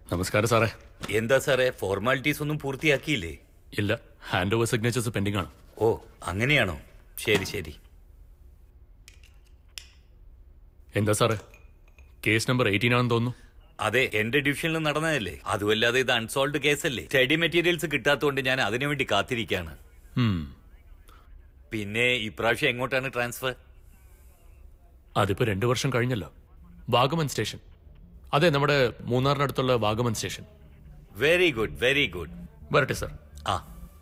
നമസ്കാരം സാറേ എന്താ സാറേ ഫോർമാലിറ്റീസ് ഒന്നും പൂർത്തിയാക്കിയില്ലേ ഇല്ല ഹാൻഡ് ഓവർ സിഗ്നേച്ചേഴ്സ് പെൻഡിംഗ് ആണ് ഓ അങ്ങനെയാണോ ശരി ശരി എന്താ സാറേ കേസ് നമ്പർ എയ്റ്റീൻ ആണെന്ന് തോന്നുന്നു അതെ എന്റെ ഡിവിഷനിൽ നടന്നതല്ലേ അതുമല്ലാതെ ഇത് അൺസോൾവ് കേസല്ലേ സ്റ്റഡി മെറ്റീരിയൽസ് കിട്ടാത്തതുകൊണ്ട് ഞാൻ അതിനുവേണ്ടി കാത്തിരിക്കുകയാണ് ഉം, പിന്നെ ഇപ്രാവശ്യം എങ്ങോട്ടാണ് ട്രാൻസ്ഫർ അതിപ്പോ രണ്ടു വർഷം കഴിഞ്ഞല്ലോ വാഗമൻ സ്റ്റേഷൻ അതെ നമ്മുടെ മൂന്നാറിനടുത്തുള്ള Vagamon station very good very good വരട്ടെ സാർ ആ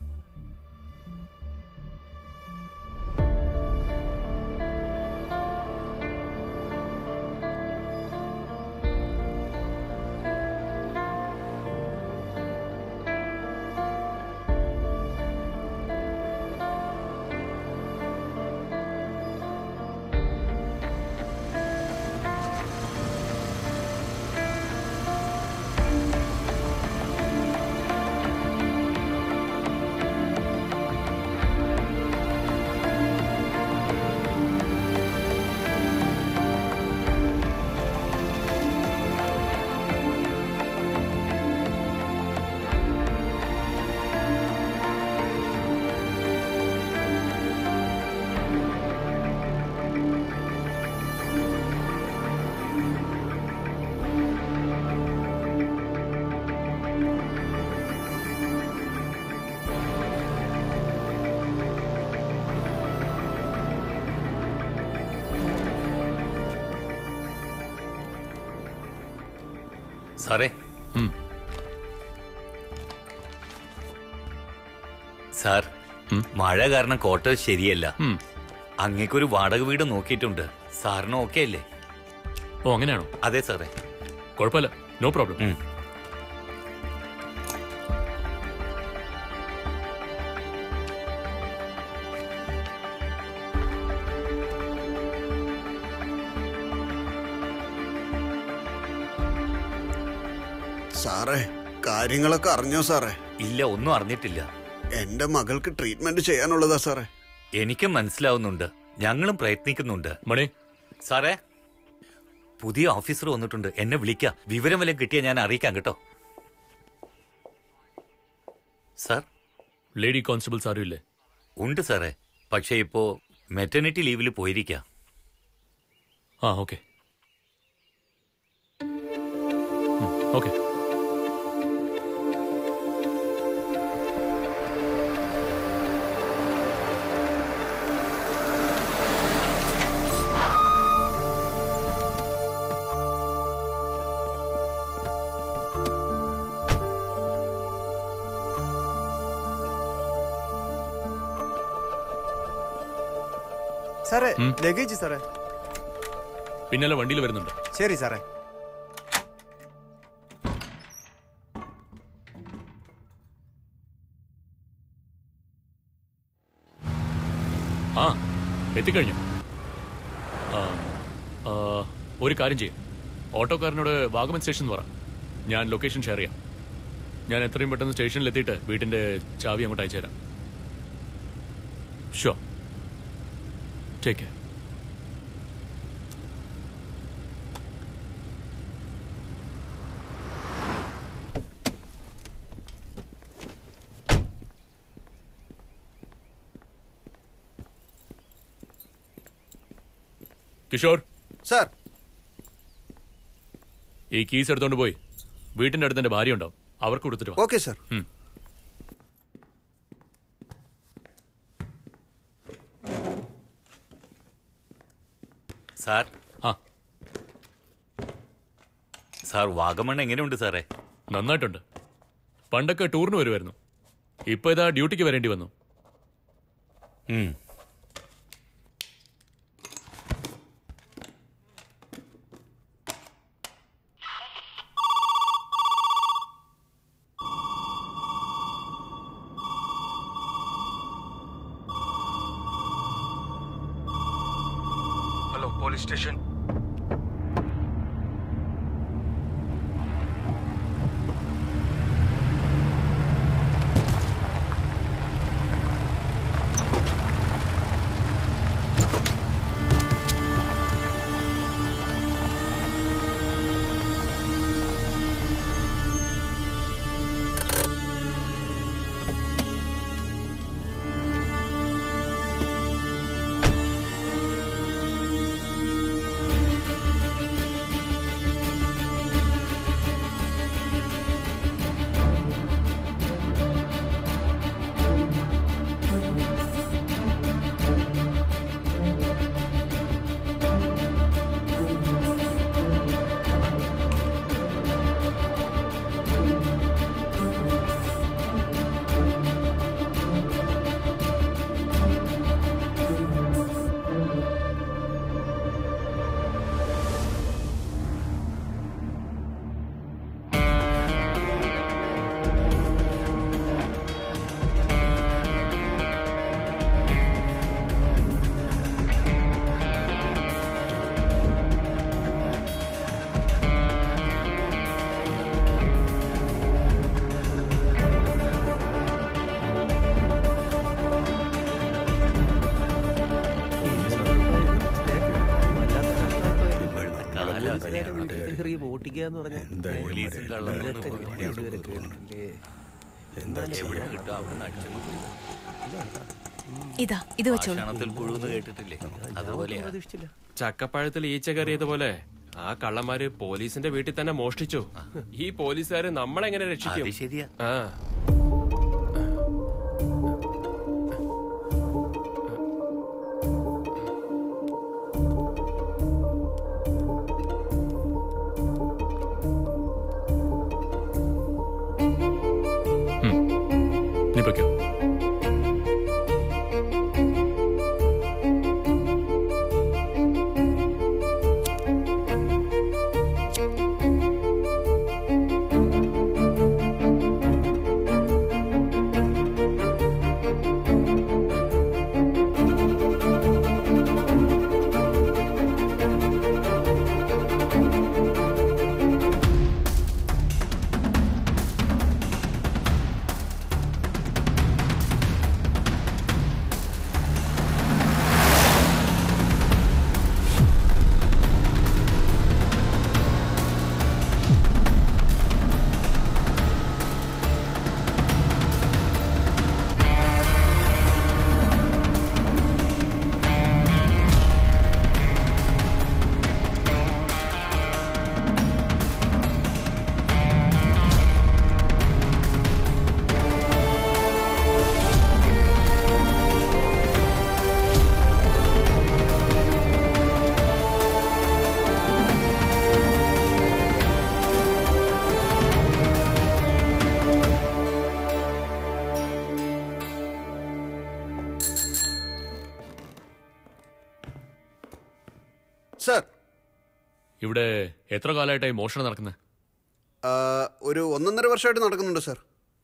സാറേ ഉം. സാർ മഴ കാരണം ക്വാർട്ടേഴ്സ് ശരിയല്ല ഉം. അങ്ങേക്കൊരു വാടക വീട് നോക്കിയിട്ടുണ്ട് സാറിന് ഓക്കെ അല്ലേ ഓ അങ്ങനെയാണോ അതെ സാറേ കുഴപ്പമില്ല നോ പ്രോബ്ലം ഉം. സാറേ കാര്യങ്ങളൊക്കെ അറിഞ്ഞോ സാറേ ഇല്ല ഒന്നും അറിഞ്ഞിട്ടില്ല എന്റെ മകൾക്ക് ട്രീറ്റ്മെന്റ് ചെയ്യാനുള്ളതാ സാറേ എനിക്കും മനസ്സിലാവുന്നുണ്ട് ഞങ്ങളും പ്രയത്നിക്കുന്നുണ്ട് മണി സാറേ പുതിയ ഓഫീസർ വന്നിട്ടുണ്ട് എന്നെ വിളിക്കാം വിവരം വല്ലതും കിട്ടിയാൽ ഞാൻ അറിയിക്കാം കേട്ടോ സാർ ലേഡി കോൺസ്റ്റബിൾസ് ആരും ഇല്ലേ ഉണ്ട് സാറേ പക്ഷേ ഇപ്പോ മെറ്റർണിറ്റി ലീവിൽ പോയിരിക്കാം ആ ഓക്കെ ഓക്കെ സാറേ ലഗേജ് സാറേ പിന്നല്ല വണ്ടിയിൽ വരുന്നുണ്ട് ശരി സാറേ ആ എത്തിക്കഴിഞ്ഞു ആ, ആ, ഒരു കാര്യം ചെയ്യും ഓട്ടോക്കാരനോട് വാഗമൻ സ്റ്റേഷൻ എന്ന് പറ ഞാൻ ലൊക്കേഷൻ ഷെയർ ചെയ്യാം ഞാൻ എത്രയും പെട്ടെന്ന് സ്റ്റേഷനിൽ എത്തിയിട്ട് വീട്ടിന്റെ ചാവി അങ്ങോട്ട് അയച്ചു തരാം so take care Kishore sir ഈ കീസ് എടുത്തോണ്ട് പോയി വീട്ടിന്റെ അടുത്ത് എന്റെ ഭാര്യ ഉണ്ടാവും അവർക്ക് കൊടുത്തിട്ട് വാ ഓക്കെ സാർ ഉം. സാർ ആ സാർ വാഗമൺ എങ്ങനെയുണ്ട് സാറേ നന്നായിട്ടുണ്ട് പണ്ടൊക്കെ ടൂറിന് വരുമായിരുന്നു ഇപ്പൊ ഇതാ ഡ്യൂട്ടിക്ക് വരേണ്ടി വന്നു ഉം. ഹലോ പോലീസ് സ്റ്റേഷൻ മോഷ്ടിക്കുക എന്ന് പറഞ്ഞാൽ പോലീസും കള്ളനും ഇതൊക്കെ ഒന്നും ഞാൻ ഇതുവരെ കേട്ടിട്ടില്ലേ എവിടെ കിട്ടും അവിടെ അടിച്ചു ഇതാ ഇത് വെച്ചോളൂ ഭക്ഷണത്തിൽ പുഴുന്ന് കേട്ടിട്ടില്ലേ അതുപോലെയാ പ്രതീക്ഷിച്ചില്ല ചക്കപ്പഴത്തിൽ ഈച്ച കയറിയതുപോലെ ആ കള്ളന്മാര് പോലീസിന്റെ വീട്ടിൽ തന്നെ മോഷ്ടിച്ചു ഈ പോലീസുകാര് നമ്മളെങ്ങനെ രക്ഷിക്കും അത് ശരിയാ ആ നീ പൊയ്ക്കോ സർ ഇവിടെ എത്ര കാലമായിട്ടായി മോഷണം നടക്കുന്നത് ആ, ഒരു ഒന്നൊന്നര വർഷമായിട്ട് നടക്കുന്നുണ്ട് സർ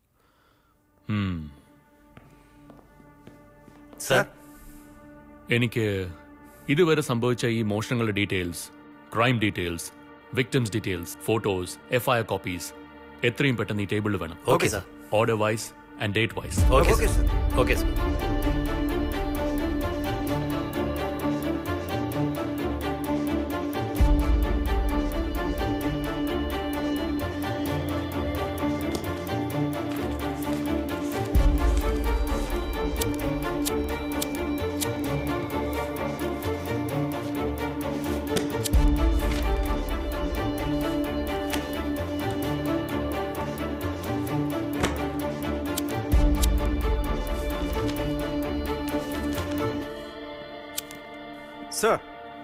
സർ എനിക്ക് ഇതുവരെ സംഭവിച്ച ഈ മോഷണങ്ങളുടെ details crime details victims details photos F I R copies എത്രയും പെട്ടെന്ന് ഈ ടേബിളിൽ വേണം okay sir order wise and date wise okay okay sir sir okay sir sir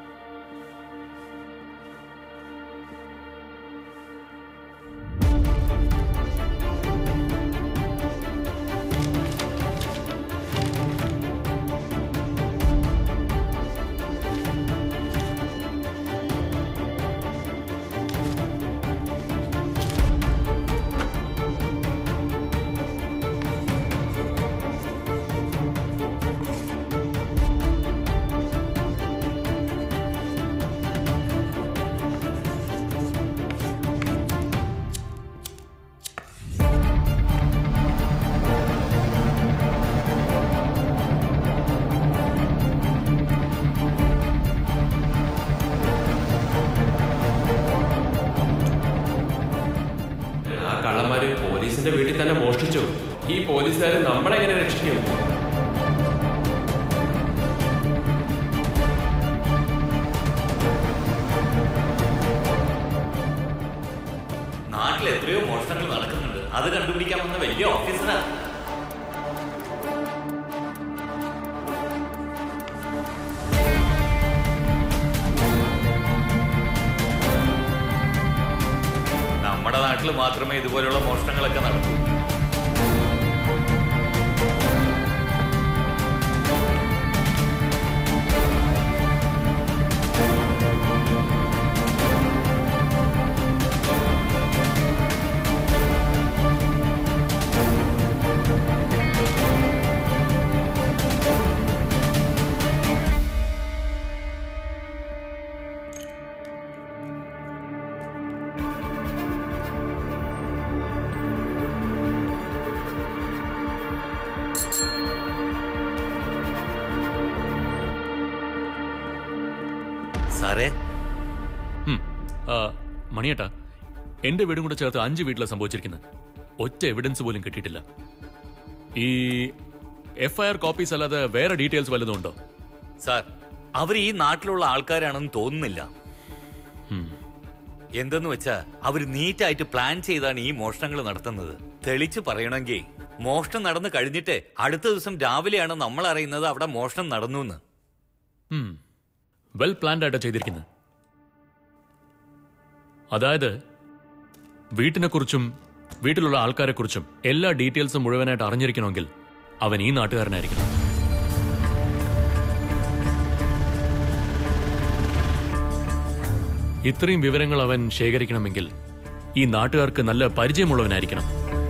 ആ കള്ളന്മാര് പോലീസിന്റെ വീട്ടിൽ തന്നെ മോഷ്ടിച്ചു ഈ പോലീസുകാര് നമ്മളെങ്ങനെ രക്ഷിക്കും നാട്ടിൽ എത്രയോ മോഷണങ്ങൾ നടക്കുന്നുണ്ട് അത് കണ്ടുപിടിക്കാൻ വന്ന വലിയ ഓഫീസറാ നമ്മുടെ നാട്ടിൽ മാത്രമേ ഇതുപോലുള്ള മോഷണങ്ങളൊക്കെ നടക്കൂ സാറേ ഉം. ആ, മണിയേട്ടാ എന്റെ വീടും കൂടെ ചേർത്ത് അഞ്ച് വീട്ടിലാണ് സംഭവിച്ചിരിക്കുന്നത് ഒറ്റ എവിഡൻസ് പോലും കിട്ടിയിട്ടില്ല ഈ എഫ് ഐ ആർ കോപ്പീസ് അല്ലാതെ വേറെ ഡീറ്റെയിൽസ് വല്ലതും ഉണ്ടോ സാർ അവർ ഈ നാട്ടിലുള്ള ആൾക്കാരാണെന്ന് തോന്നുന്നില്ല എന്തെന്ന് വെച്ചാ അവർ നീറ്റായിട്ട് പ്ലാൻ ചെയ്താണ് ഈ മോഷണങ്ങൾ നടത്തുന്നത് തെളിച്ച് പറയണമെങ്കിൽ മോഷണം നടന്നു കഴിഞ്ഞിട്ട് അടുത്ത ദിവസം രാവിലെയാണ് നമ്മൾ അറിയുന്നത് അവിടെ മോഷണം നടന്നു എന്ന് വെൽ പ്ലാൻഡ് ആയിട്ടാണ് ചെയ്തിരിക്കുന്നത് അതായത് വീട്ടിനെക്കുറിച്ചും വീട്ടിലുള്ള ആൾക്കാരെക്കുറിച്ചും എല്ലാ ഡീറ്റെയിൽസും മുഴുവനായിട്ട് അറിഞ്ഞിരിക്കണമെങ്കിൽ അവൻ ഈ നാട്ടുകാരനായിരിക്കണം ഇത്രയും വിവരങ്ങൾ അവൻ ശേഖരിക്കണമെങ്കിൽ ഈ നാട്ടുകാർക്ക് നല്ല പരിചയമുള്ളവനായിരിക്കണം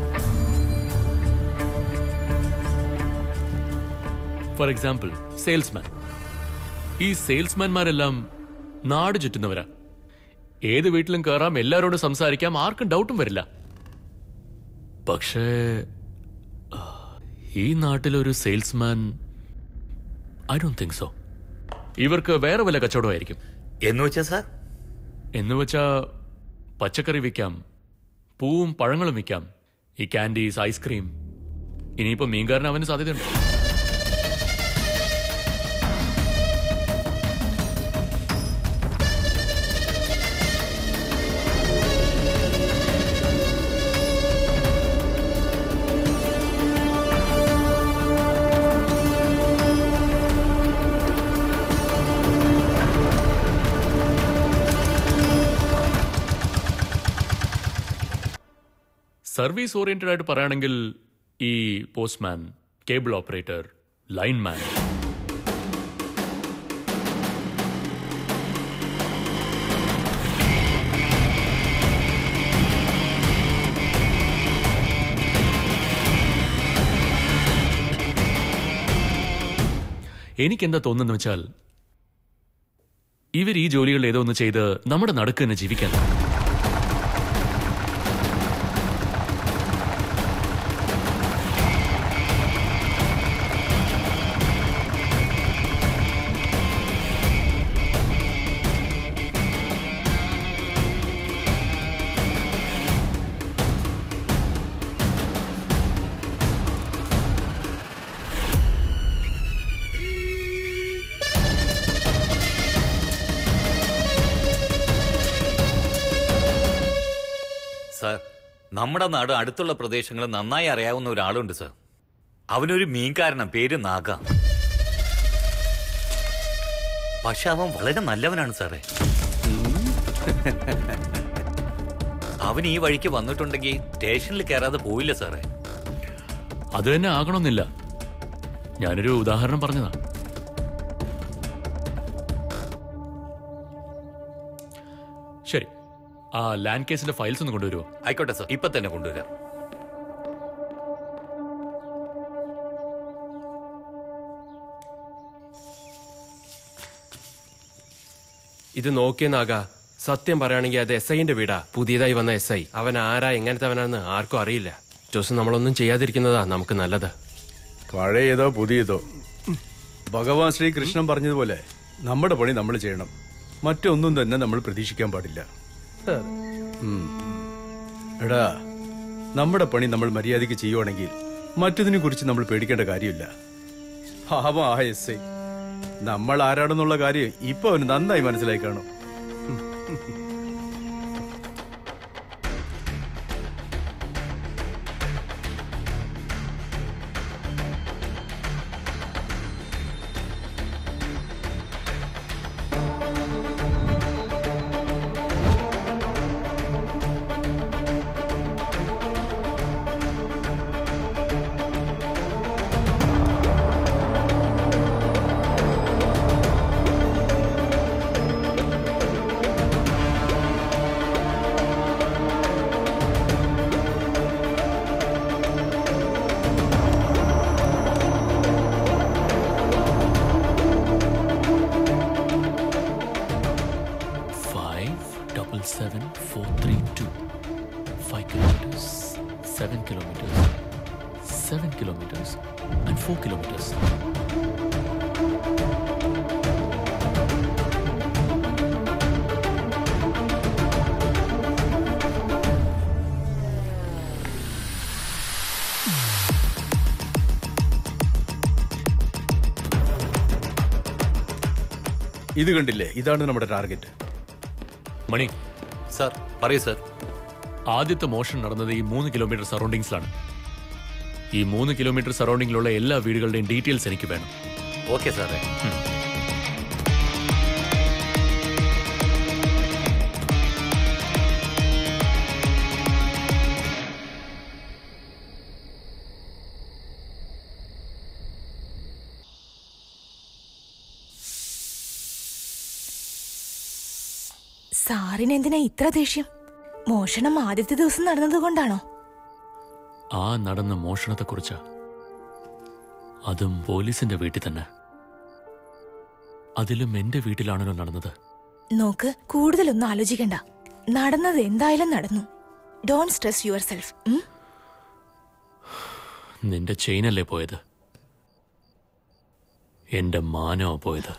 ഫോർ എക്സാമ്പിൾ സെയിൽസ്മാൻ ഈ സെയിൽസ്മാൻമാരെല്ലാം നാട് ചുറ്റുന്നവരാ ഏത് വീട്ടിലും കയറാം എല്ലാവരോടും സംസാരിക്കാം ആർക്കും ഡൗട്ടും വരില്ല പക്ഷേ ആ, ഈ നാട്ടിലൊരു salesman I don't think so ഇവർക്ക് വേറെ വല്ല കച്ചവടമായിരിക്കും എന്ന് വെച്ചാ സാർ എന്ന് വെച്ചാ പച്ചക്കറി വിൽക്കാം പൂവും പഴങ്ങളും വിൽക്കാം ഈ കാൻഡീസ് ഐസ്ക്രീം ഇനിയിപ്പോ മീൻകാരൻ അവന് സാധ്യതയുണ്ട് സർവീസ് ഓറിയന്റഡ് ആയിട്ട് പറയുകയാണെങ്കിൽ ഈ പോസ്റ്റ്മാൻ കേബിൾ ഓപ്പറേറ്റർ ലൈൻമാൻ എനിക്കെന്താ തോന്നുന്നു വെച്ചാൽ ഇവർ ഈ ജോലികൾ ഏതോ ഒന്ന് ചെയ്ത് നമ്മുടെ നടുക്ക് തന്നെ ജീവിക്കാൻ സാർ നമ്മുടെ നാട് അടുത്തുള്ള പ്രദേശങ്ങൾ നന്നായി അറിയാവുന്ന ഒരാളുണ്ട് സാർ അവനൊരു മീൻകാരനാ പേര് നാഗ പക്ഷെ അവൻ വളരെ നല്ലവനാണ് സാറേ അവൻ ഈ വഴിക്ക് വന്നിട്ടുണ്ടെങ്കിൽ സ്റ്റേഷനിൽ കയറാതെ പോയില്ല സാറേ അത് തന്നെ ആകണമെന്നില്ല ഞാനൊരു ഉദാഹരണം പറഞ്ഞതാ ശരി ആ ലാൻഡ് കേസിന്റെ ഫയൽസ് ഒന്ന് കൊണ്ടുവരുമോ ആയിക്കോട്ടെ സാർ ഇപ്പൊ തന്നെ കൊണ്ടുവരാം ഇത് നോക്കിയെന്നാകാ സത്യം പറയുകയാണെങ്കിൽ അത് എസ് ഐന്റെ വീടാ പുതിയതായി വന്ന എസ് ഐ അവൻ ആരാ എങ്ങനത്തെ അവനാന്ന് ആർക്കും അറിയില്ല ജോസ് നമ്മളൊന്നും ചെയ്യാതിരിക്കുന്നതാ നമുക്ക് നല്ലത് പഴയതോ പുതിയതോ ഭഗവാൻ ശ്രീകൃഷ്ണൻ പറഞ്ഞതുപോലെ നമ്മുടെ പണി നമ്മൾ ചെയ്യണം മറ്റൊന്നും തന്നെ നമ്മൾ പ്രതീക്ഷിക്കാൻ പാടില്ല ഉം. എടാ നമ്മുടെ പണി നമ്മൾ മര്യാദയ്ക്ക് ചെയ്യുവാണെങ്കിൽ മറ്റതിനെ കുറിച്ച് നമ്മൾ പേടിക്കേണ്ട കാര്യമില്ല പാവം ആ എസ് ഐ നമ്മൾ ആരാണെന്നുള്ള കാര്യം ഇപ്പൊ അവന് നന്നായി മനസ്സിലായി കാണും five double seven four three two five kilometres seven kilometres seven kilometres and four kilometres ഇത് കണ്ടില്ലേ ഇതാണ് നമ്മുടെ ടാർഗറ്റ് മണി സാർ പറയൂ സാർ ആദ്യത്തെ മോഷണം നടന്നത് ഈ മൂന്ന് കിലോമീറ്റർ സറൗണ്ടിങ്സിലാണ് ഈ മൂന്ന് കിലോമീറ്റർ സറൗണ്ടിങ്ങിലുള്ള എല്ലാ വീടുകളുടെയും ഡീറ്റെയിൽസ് എനിക്ക് വേണം ഓക്കെ സാറേ സാറിന് എന്തിനാ ഇത്ര ദേഷ്യം മോഷണം ആദ്യത്തെ ദിവസം നടന്നത് കൊണ്ടാണോ ആ നടന്ന മോഷണത്തെക്കുറിച്ച് അതും പോലീസിന്റെ വീട്ടിൽ തന്നെ അതിലും എന്റെ വീട്ടിലാണല്ലോ നടന്നത് നോക്ക് കൂടുതലൊന്നും ആലോചിക്കണ്ട നടന്നത് എന്തായാലും നടന്നു ഡോൺ സ്ട്രെസ് യുവർ സെൽഫ് നിന്റെ ചെയിനല്ലേ പോയത് എന്റെ മാനോ പോയത്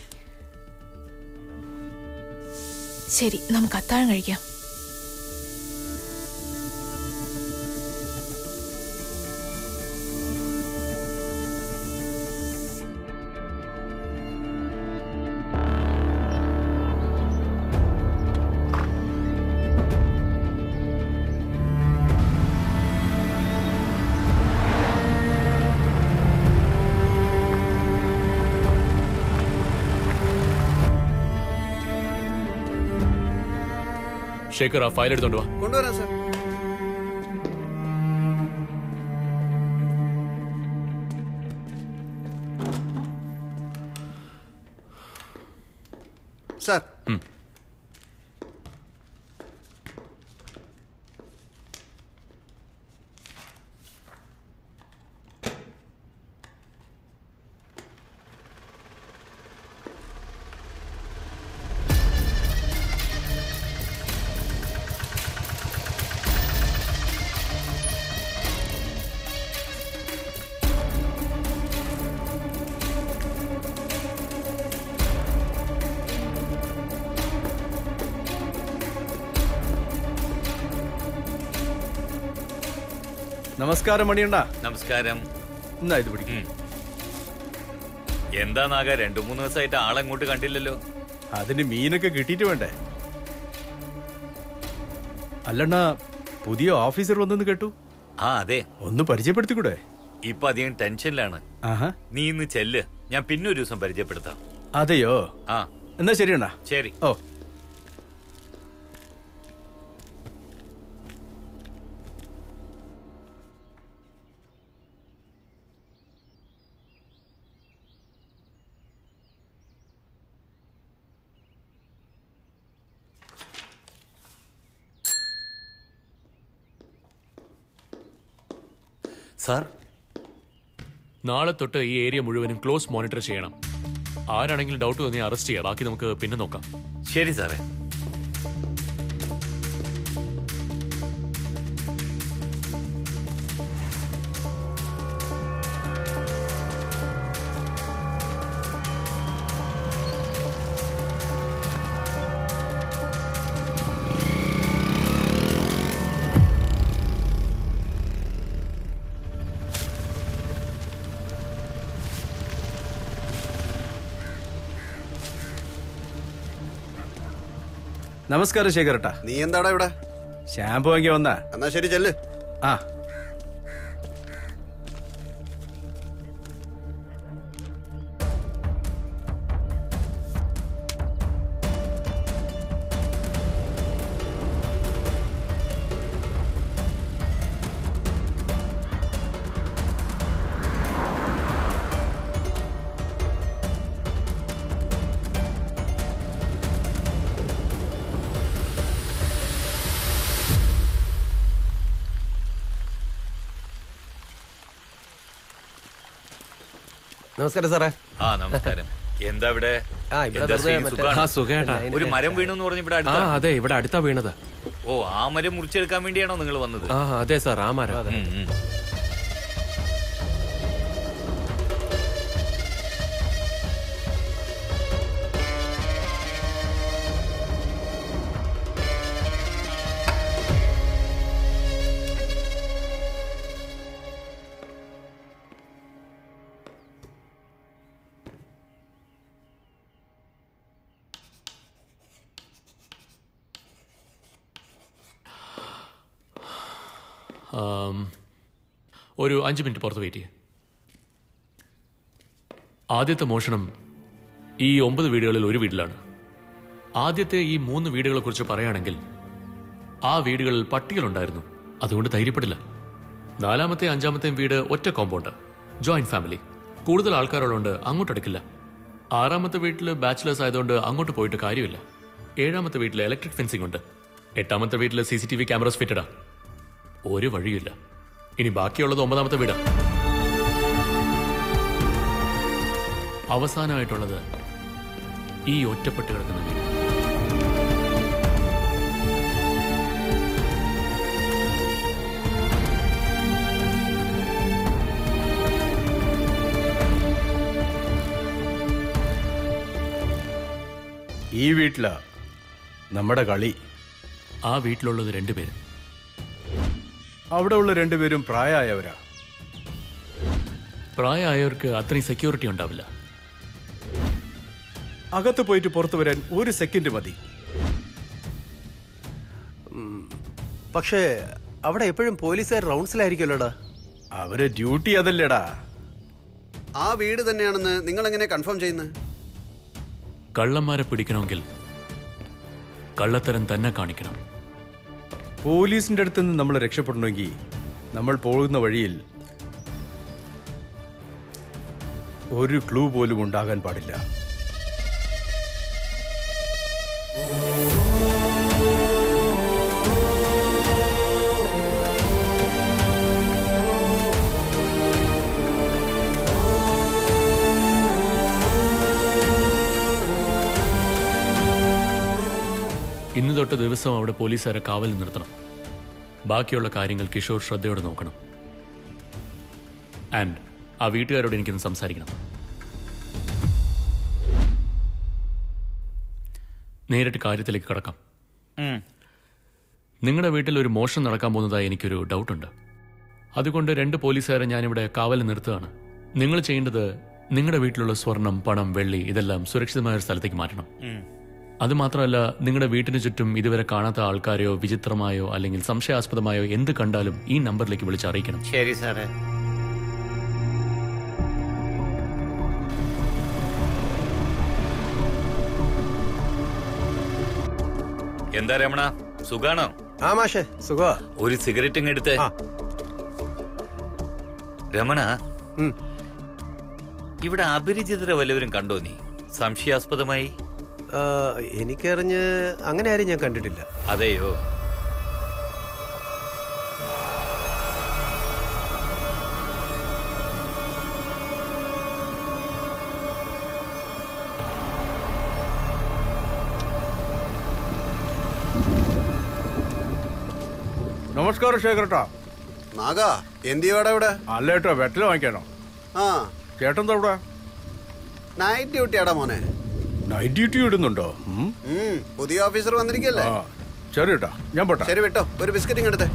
ശരി നമുക്ക് അത്താഴം കഴിക്കാം ശേഖർ ആ ഫയൽ എടുത്തോണ്ട് വാ കൊണ്ടുവരാം സാർ സാർ നമസ്കാരം മണിയണ്ണ നമസ്കാരം എന്നാ ഇത് പിടിക്കും ഉം. എന്താ നാഗ രണ്ടു മൂന്ന് ദിവസമായിട്ട് ആളെങ്ങോട്ട് കണ്ടില്ലല്ലോ അതിന് മീനൊക്കെ കിട്ടിയിട്ട് വേണ്ടേ അല്ലണ്ണ പുതിയ ഓഫീസർ വന്നെന്ന് കേട്ടു ആ അതെ ഒന്ന് പരിചയപ്പെടുത്തിക്കൂടെ ഇപ്പൊ അധികം ടെൻഷനിലാണ് ആഹാ നീ ഇന്ന് ചെല്ല് ഞാൻ പിന്നെ ഒരു ദിവസം പരിചയപ്പെടുത്താം അതെയോ ആ എന്നാ ശരിയണ്ണ ശരി ഓ സാർ നാളെ തൊട്ട് ഈ ഏരിയ മുഴുവനും ക്ലോസ് മോണിറ്റർ ചെയ്യണം ആരാണെങ്കിലും ഡൗട്ട് തോന്നി അറസ്റ്റ് ചെയ്യാം ബാക്കി നമുക്ക് പിന്നെ നോക്കാം ശരി സാറേ നമസ്കാരം ശേഖരട്ടാ നീ എന്താടാ ഇവിടെ ഷാമ്പു വാങ്ങി വന്നാ എന്നാ ശരി ചെല്ല് ആ നമസ്കാരം സാറേ ആ നമസ്കാരം എന്താ ഇവിടെ ആ, ഇവിടെ എന്താ വെറുതെ ശ്രീ, മറ്റേ- സുഖാണോ? ആ സുഖേട്ടാ ഒരു മരം വീണെന്ന് പറഞ്ഞ് ഇവിടെ ആ അടുത്ത അതെ ഇവിടെ അടുത്താ വീണത് ഓ ആ മരം മുറിച്ചെടുക്കാൻ വേണ്ടിയാണോ നിങ്ങൾ വന്നത് ആ അതെ സാർ ആ മരം ഉം, ഉം. ആം, ഒരു അഞ്ച് മിനിറ്റ് പുറത്ത് വെയിറ്റ് ചെയ്യേ ആദ്യത്തെ മോഷണം ഈ ഒമ്പത് വീടുകളിൽ ഒരു വീട്ടിലാണ് ആദ്യത്തെ ഈ മൂന്ന് വീടുകളെ കുറിച്ച് പറയുകയാണെങ്കിൽ ആ വീടുകളിൽ പട്ടികളുണ്ടായിരുന്നു അതുകൊണ്ട് ധൈര്യപ്പെടില്ല നാലാമത്തെ അഞ്ചാമത്തെയും വീട് ഒറ്റ കോമ്പൗണ്ട് ജോയിന്റ് ഫാമിലി കൂടുതൽ ആൾക്കാരുള്ളതുകൊണ്ട് അങ്ങോട്ട് അടുക്കില്ല ആറാമത്തെ വീട്ടിൽ ബാച്ചിലേഴ്സ് ആയതുകൊണ്ട് അങ്ങോട്ട് പോയിട്ട് കാര്യമില്ല ഏഴാമത്തെ വീട്ടിൽ ഇലക്ട്രിക് ഫെൻസിംഗ് ഉണ്ട് എട്ടാമത്തെ വീട്ടിൽ C C T V cameras ഫിറ്റഡാ ഒരു വഴിയില്ല ഇനി ബാക്കിയുള്ളത് ഒമ്പതാമത്തെ വീടാ അവസാനമായിട്ടുള്ളത് ഈ ഒറ്റപ്പെട്ട് കിടക്കുന്ന വീട് ഈ വീട്ടിലാ നമ്മുടെ കളി ആ വീട്ടിലുള്ളത് രണ്ടുപേരും അവിടെ ഉള്ള രണ്ടുപേരും പ്രായമായവരാ പ്രായമായവർക്ക് അത്രയും സെക്യൂരിറ്റി ഉണ്ടാവില്ല അകത്ത് പോയിട്ട് പുറത്തു വരാൻ ഒരു സെക്കൻഡ് മതി പക്ഷേ അവിടെ എപ്പോഴും പോലീസുകാർ റൗണ്ട്സിലായിരിക്കുമല്ലോടാ അവര് ഡ്യൂട്ടി അതല്ലേടാ ആ വീട് തന്നെയാണെന്ന് നിങ്ങൾ എങ്ങനെ കൺഫേം ചെയ്യുന്നത് കള്ളന്മാരെ പിടിക്കണമെങ്കിൽ കള്ളത്തരം തന്നെ കാണിക്കണം പോലീസിന്റെ അടുത്ത് നിന്ന് നമ്മൾ രക്ഷപ്പെടണമെങ്കിൽ നമ്മൾ പോകുന്ന വഴിയിൽ ഒരു ക്ലൂ പോലും ഉണ്ടാകാൻ പാടില്ല ഇന്ന് തൊട്ട് ദിവസം അവിടെ പോലീസുകാരെ കാവലിൽ നിർത്തണം ബാക്കിയുള്ള കാര്യങ്ങൾ കിഷോർ ശ്രദ്ധയോടെ നോക്കണം ആൻഡ് ആ വീട്ടുകാരോട് എനിക്കൊന്ന് സംസാരിക്കണം നേരിട്ട് കാര്യത്തിലേക്ക് കടക്കാം ഉം. നിങ്ങളുടെ വീട്ടിൽ ഒരു മോഷണം നടക്കാൻ പോകുന്നതായി എനിക്കൊരു ഡൗട്ടുണ്ട് അതുകൊണ്ട് രണ്ട് പോലീസുകാരെ ഞാനിവിടെ കാവലിൽ നിർത്തുകയാണ് നിങ്ങൾ ചെയ്യേണ്ടത് നിങ്ങളുടെ വീട്ടിലുള്ള സ്വർണം പണം വെള്ളി ഇതെല്ലാം സുരക്ഷിതമായ ഒരു സ്ഥലത്തേക്ക് മാറ്റണം അത് മാത്രമല്ല നിങ്ങളുടെ വീട്ടിന് ചുറ്റും ഇതുവരെ കാണാത്ത ആൾക്കാരെയോ വിചിത്രമായോ അല്ലെങ്കിൽ സംശയാസ്പദമായോ എന്ത് കണ്ടാലും ഈ നമ്പറിലേക്ക് വിളിച്ച് അറിയിക്കണം ശരി സാറേ എന്താ രമണ സുഖാണോ ആ മാഷേ സുഖമാ ഒരു സിഗരറ്റ് ഇങ്ങ് എടുത്ത് ആ. രമണ ഉം. ഇവിടെ അപരിചിതര വല്ലവരും കണ്ടോ നീ സംശയാസ്പദമായി ആ, എനിക്കറിഞ്ഞ് അങ്ങനെ ആരും ഞാൻ കണ്ടിട്ടില്ല അതെയോ നമസ്കാരം ശേഖരട്ടാ നാഗ എന്തിയോടെ ഇവിടെ അല്ല കേട്ടോ വെറ്റല വാങ്ങിക്കാനോ ആ ചേട്ടൻ അവിടെ നൈറ്റ് ഡ്യൂട്ടിയാടാ മോനെ നൈറ്റ് ഡ്യൂട്ടി ഇടുന്നുണ്ടോ ഉം? ഉം, പുതിയ ഓഫീസർ വന്നിരിക്കല്ലേ ആ ശരി കേട്ടാ ഞാൻ പോട്ടെ ശരി വിട്ടോ ഒരു ബിസ്ക്കറ്റ് എടുത്തേ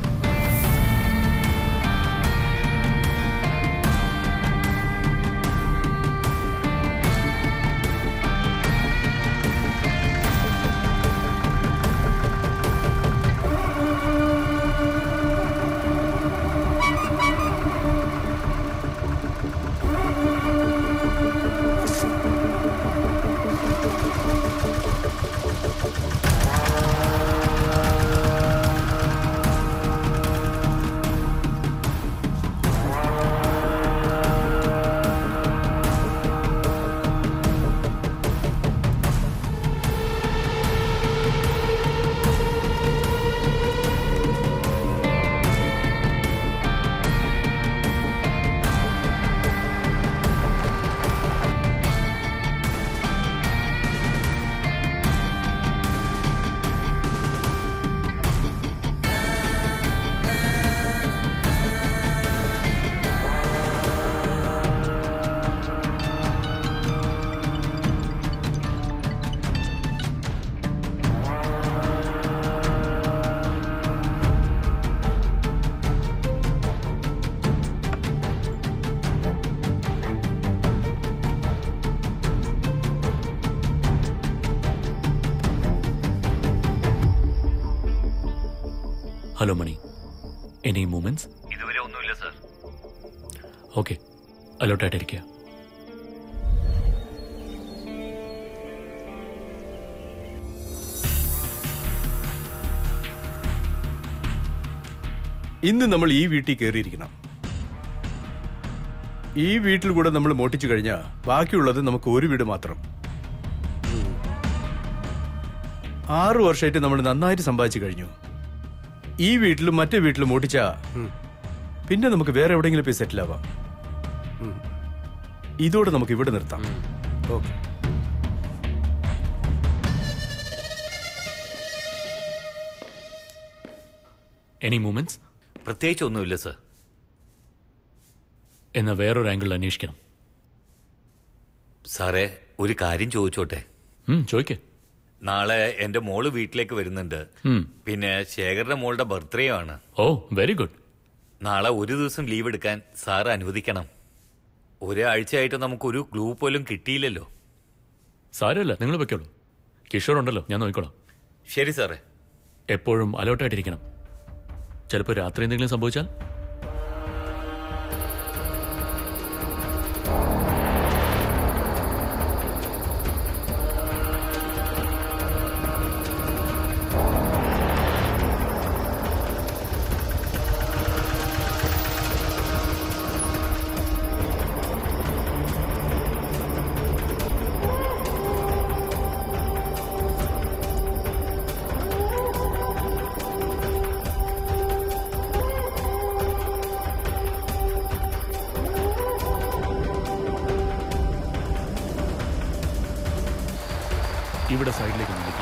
ഹലോ മണി എനി മൂമെന്റ്സ് ഇതുവരെ ഒന്നുമില്ല സർ ഓക്കെ അലോട്ടായിട്ടിരിക്കുക ഇന്ന് നമ്മൾ ഈ വീട്ടിൽ കയറിയിരിക്കണം ഈ വീട്ടിൽ കൂടെ നമ്മൾ മോട്ടിച്ചു കഴിഞ്ഞാൽ ബാക്കിയുള്ളത് നമുക്ക് ഒരു വീട് മാത്രം ആറു വർഷമായിട്ട് നമ്മൾ നന്നായിട്ട് സമ്പാദിച്ചു കഴിഞ്ഞു ഈ വീട്ടിലും മറ്റേ വീട്ടിലും മോട്ടിച്ചാ പിന്നെ നമുക്ക് വേറെ എവിടെയെങ്കിലും പോയി സെറ്റിൽ ആവാം ഇതോടെ നമുക്ക് ഇവിടെ നിർത്താം ഓക്കെ എനി മൂമെന്റ്സ് പ്രത്യേകിച്ച് ഒന്നുമില്ല സർ എന്ന വേറൊരു ആംഗിളിൽ അന്വേഷിക്കണം സാറേ ഒരു കാര്യം ചോദിച്ചോട്ടെ ഉം, ചോദിക്ക് നാളെ എന്റെ മോള് വീട്ടിലേക്ക് വരുന്നുണ്ട് ഉം. പിന്നെ ശേഖരന്റെ മോളുടെ ബർത്ത്ഡേ ആണ് ഓ വെരി ഗുഡ് നാളെ ഒരു ദിവസം ലീവ് എടുക്കാൻ സാർ അനുവദിക്കണം ഒരാഴ്ചയായിട്ട് നമുക്കൊരു ക്ലൂ പോലും കിട്ടിയില്ലല്ലോ സാരമില്ല നിങ്ങൾ വെക്കോളൂ കിഷോർ ഉണ്ടല്ലോ ഞാൻ നോക്കിക്കോളാം ശരി സാറേ എപ്പോഴും അലോട്ടായിട്ടിരിക്കണം ചിലപ്പോൾ രാത്രി എന്തെങ്കിലും സംഭവിച്ചാൽ ഇവിടെ സൈഡിലേക്ക് നിൽക്കി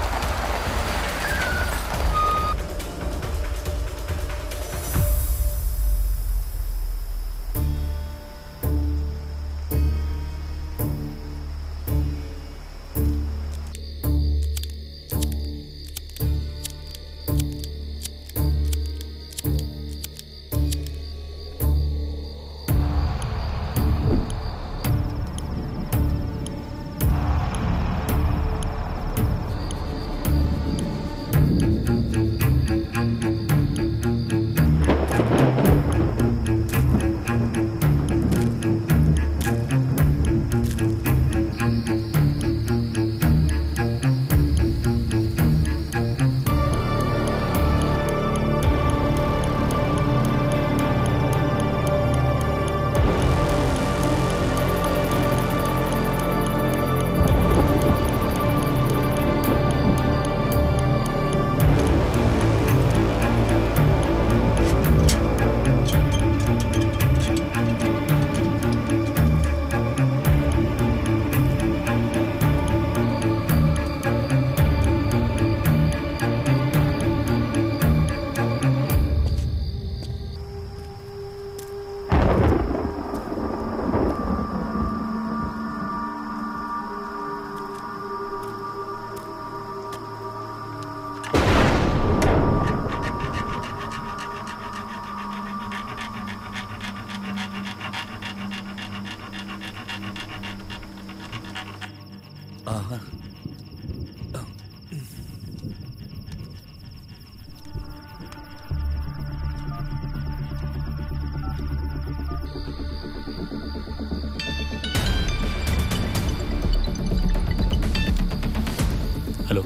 ഹലോ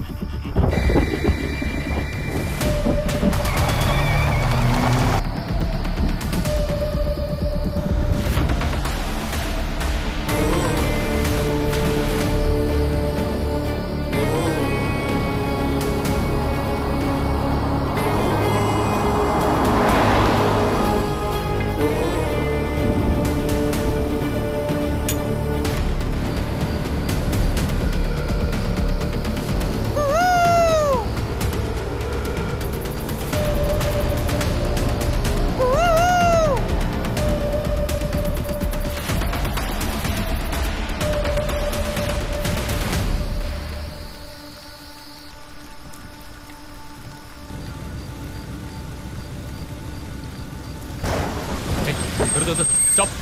സ്റ്റോപ്പ്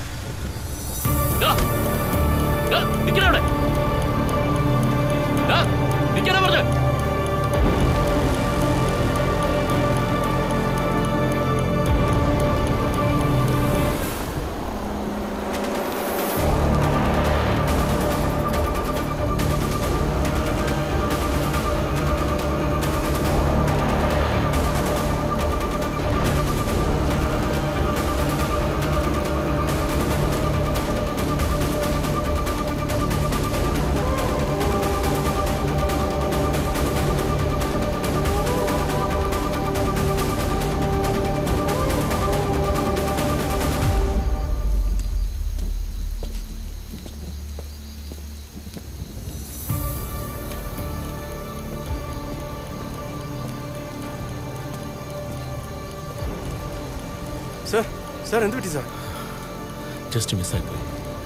നിക്കണവിടെ നിക്കണ പറഞ്ഞ സാർ സാർ എന്ത് പറ്റി സാർ ജസ്റ്റ് മിസ്സായി പോയി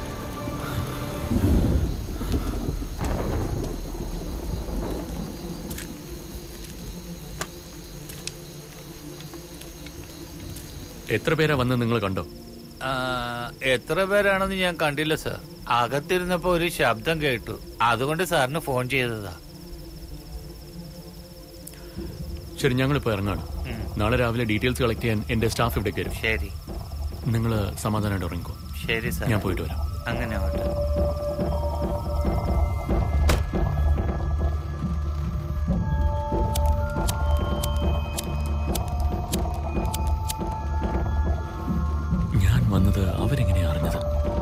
എത്ര പേരാ വന്ന് നിങ്ങൾ കണ്ടോ ആ, എത്ര പേരാണെന്ന് ഞാൻ കണ്ടില്ല സാർ അകത്തിരുന്നപ്പോ ഒരു ശബ്ദം കേട്ടു അതുകൊണ്ട് സാറിന് ഫോൺ ചെയ്തതാ ശരി ഞങ്ങളിപ്പോൾ ഇറങ്ങാണ് നാളെ രാവിലെ ഡീറ്റെയിൽസ് കളക്ട് ചെയ്യാൻ എൻ്റെ സ്റ്റാഫ് ഇവിടേക്ക് വരും ശരി നിങ്ങൾ സമാധാനമായിട്ട് ഉറങ്ങിക്കോ ശരി സാർ ഞാൻ പോയിട്ട് വരാം അങ്ങനെ ആവട്ടെ ഞാൻ വന്നത് അവരെങ്ങനെയാ അറിഞ്ഞത്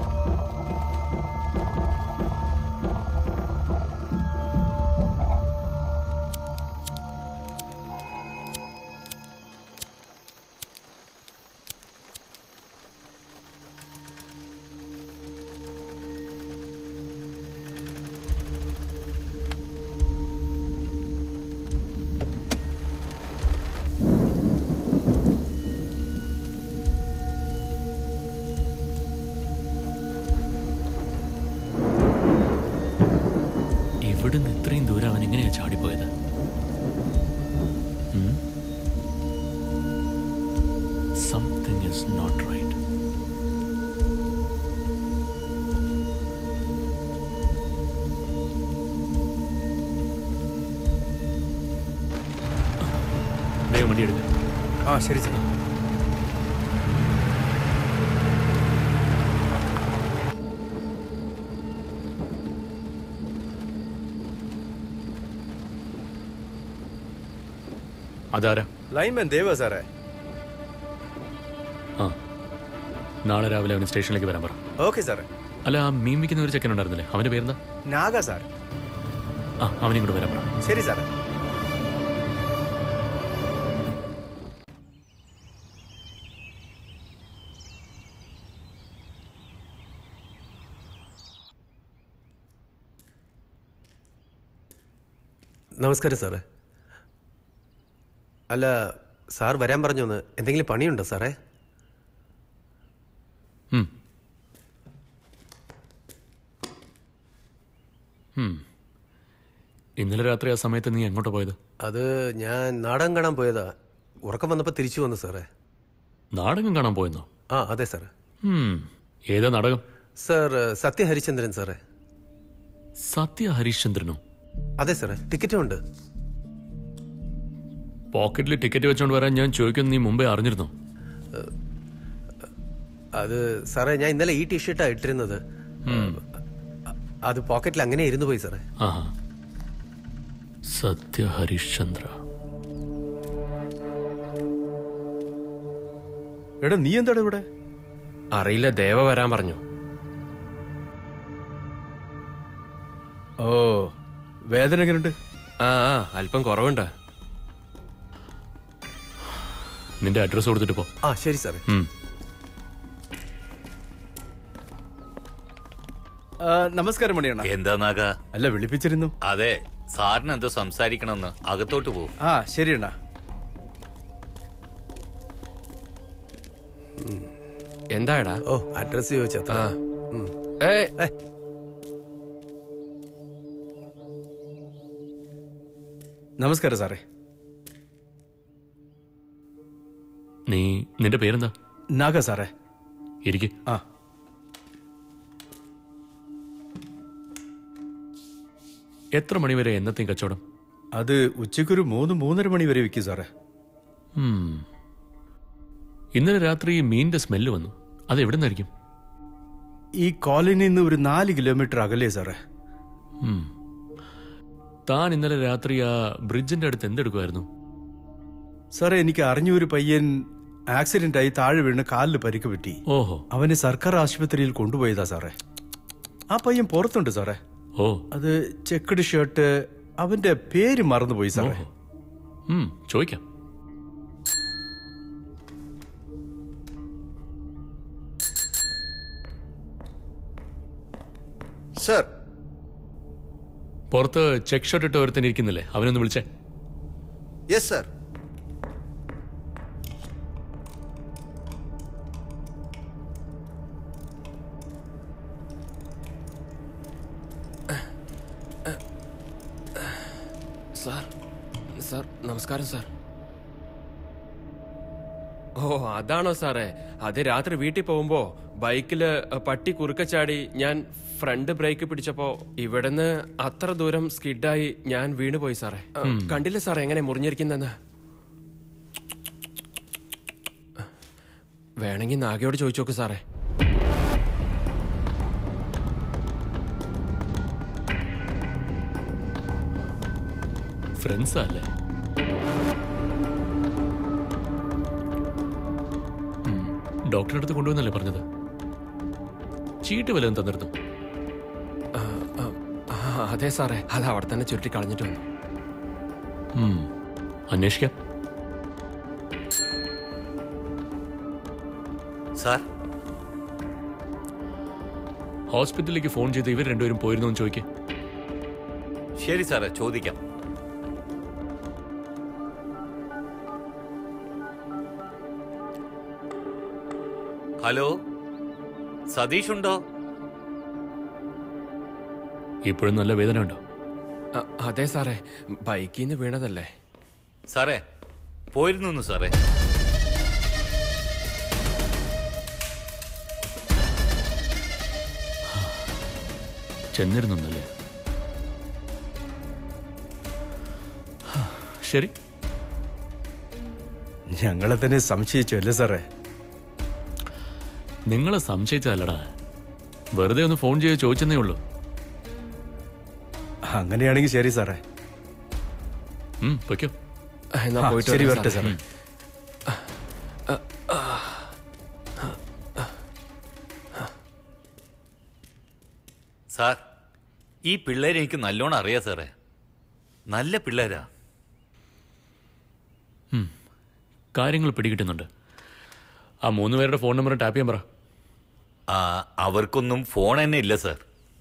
ഇവിടുന്ന് ഇത്രയും ദൂരം അവൻ എങ്ങനെയാ ചാടിപ്പോയത് സംതിങ് ഇസ് നോട്ട് റൈറ്റ് വേഗം വണ്ടി എടുക്കുക ആ ശരി സാർ അതാരാ ലൈൻമാൻ ദേവ സാറേ ആ നാളെ രാവിലെ അവന് സ്റ്റേഷനിലേക്ക് വരാൻ പറ ഓക്കെ സാറേ അല്ല ആ മീൻ വിൽക്കുന്ന ഒരു ചെക്കൻ ഉണ്ടായിരുന്നില്ലേ അവന്റെ പേരെന്താ നാഗ സാർ ആ അവനും കൂടെ വരാൻ പറ ശരി സാറേ നമസ്കാരം സാറേ അല്ല സാർ വരാൻ പറഞ്ഞോന്ന് എന്തെങ്കിലും പണിയുണ്ടോ സാറേ ഉം. ഉം. ഇന്നലെ രാത്രി ആ സമയത്ത് നീ എങ്ങോട്ടാ പോയത് അത് ഞാൻ നാടകം കാണാൻ പോയതാ ഉറക്കം വന്നപ്പോൾ തിരിച്ചു വന്നു സാറേ നാടകം കാണാൻ പോയെന്നോ ആ അതെ സാറേ ഉം. ഏതാ നാടകം സാർ സത്യ ഹരിചന്ദ്രൻ സാറേ സത്യ ഹരിശ്ചന്ദ്രനോ അതെ സാറേ ടിക്കറ്റും ഉണ്ട് പോക്കറ്റിൽ ടിക്കറ്റ് വെച്ചോണ്ട് വരാൻ ഞാൻ ചോദിക്കുന്നു നീ മുമ്പേ അറിഞ്ഞിരുന്നോ അത് സാറേ ഞാൻ ഇന്നലെ ഈ ടീഷർട്ടാണ് ഇട്ടിരുന്നത് അത് പോക്കറ്റിൽ അങ്ങനെ ഇരുന്നു പോയി സാറേ ആഹാ സത്യ ഹരിശ്ചന്ദ്ര എടാ നീ എന്താണ് ഇവിടെ അറിയില്ല ദേവ വരാൻ പറഞ്ഞു ഓ വേദന എങ്ങനെയുണ്ട് ആ ആ അല്പം കുറവുണ്ട് നിന്റെ അഡ്രസ് കൊടുത്തിട്ട് പോ ആ ശരി സാറേ ഉം. ആ, നമസ്കാരം മണിയണ്ണ എന്താ നാഗ അല്ല വിളിപ്പിച്ചിരുന്നു അതെ സാറിന് എന്തോ സംസാരിക്കണമെന്ന് അകത്തോട്ട് പോകും ആ ശരിയണ്ണ എന്താടാ ഓ അഡ്രസ് ചോദിച്ചാ ആ ഏ നമസ്കാരം സാറേ നീ നിന്റെ പേരെന്താ നാഗ സാറേ ഇരിക്ക് ആ എത്ര മണിവരെ എന്നത്തെയും കച്ചവടം അത് ഉച്ചയ്ക്കൊരു മൂന്ന് മൂന്നര മണി വരെ വിൽക്കും സാറേ ഉം. ഇന്നലെ രാത്രി മീനിന്റെ സ്മെല്ല് വന്നു അത് എവിടെ നിന്നായിരിക്കും ഈ കോളനിയിൽ നിന്ന് ഒരു നാല് കിലോമീറ്റർ അകലെ സാറേ ഉം. താൻ ഇന്നലെ രാത്രി ആ ബ്രിഡ്ജിന്റെ അടുത്ത് എന്തെടുക്കുമായിരുന്നു സാറേ എനിക്ക് അറിഞ്ഞ ഒരു പയ്യൻ ആക്സിഡന്റ് ആയി താഴെ വീണ് കാലിൽ പരിക്ക് പറ്റി ഓഹോ അവനെ സർക്കാർ ആശുപത്രിയിൽ കൊണ്ടുപോയതാ സാറേ ആ പയ്യൻ പുറത്തുണ്ട് സാറേ ഓ അത് ചെക്കഡ് ഷർട്ട് അവന്റെ പേര് മറന്നുപോയി സാറേ ഓഹോ. ഉം, ചോദിക്കാം സർ പുറത്ത് ചെക്ക് ഷർട്ട് ഇട്ട് ഒരുത്തൻ ഇരിക്കുന്നില്ലേ അവനൊന്ന് വിളിച്ചേ യെസ് സർ സാർ സാർ നമസ്കാരം സാർ ഓ അതാണോ സാറേ അത് രാത്രി വീട്ടിൽ പോകുമ്പോ ബൈക്കില് പട്ടി കുറുക്കച്ചാടി ഞാൻ ഫ്രണ്ട് ബ്രേക്ക് പിടിച്ചപ്പോ ഇവിടുന്ന് അത്ര ദൂരം സ്കിഡായി ഞാൻ വീണുപോയി സാറേ കണ്ടില്ല സാറേ എങ്ങനെ മുറിഞ്ഞിരിക്കുന്നെന്ന് വേണമെങ്കിൽ നാഗയോട് ചോദിച്ചു നോക്ക് സാറേ ഫ്രണ്ട്സാ അല്ലേ ഉം. ഡോക്ടറെ അടുത്ത് കൊണ്ടുവന്നല്ലേ പറഞ്ഞത് ചീട്ട് വല്ലതും തന്നിരുന്നു ആ, അതെ സാറേ അത് അവിടെ തന്നെ ചുരുട്ടി കളഞ്ഞിട്ട് വന്നു ഉം. അന്വേഷിക്കാം സാർ ഹോസ്പിറ്റലിലേക്ക് ഫോൺ ചെയ്ത് ഇവർ രണ്ടുപേരും പോയിരുന്നു എന്ന് ചോദിക്കേ ശരി സാറേ ചോദിക്കാം ഹലോ സതീഷ് ഉണ്ടോ ഇപ്പോഴും നല്ല വേദന ഉണ്ടോ ആ, അതെ സാറേ ബൈക്കിൽ നിന്ന് വീണതല്ലേ സാറേ പോയിരുന്നു സാറേ ചെന്നിരുന്നല്ലേ ശരി ഞങ്ങളെ തന്നെ സംശയിച്ചു അല്ലേ സാറേ നിങ്ങളെ സംശയിച്ചതല്ലടാ വെറുതെ ഒന്ന് ഫോൺ ചെയ്ത് ചോദിച്ചെന്നേ ഉള്ളൂ അങ്ങനെയാണെങ്കിൽ ശരി സാറേ ഉം, പൊയ്ക്കോ എന്നാ ആ, പോയിട്ട് ശരി വരാം വരട്ടെ സാറേ. സാറേ സാർ ഈ പിള്ളേരെ എനിക്ക് നല്ലോണം അറിയാം സാറേ നല്ല പിള്ളേരാ കാര്യങ്ങൾ പിടികിട്ടുന്നുണ്ട് ആ മൂന്ന് പേരുടെ ഫോൺ നമ്പർ ടാപ്പ് ചെയ്യാൻ പറ ആ, അവർക്കൊന്നും ഫോൺ തന്നെ ഇല്ല സാർ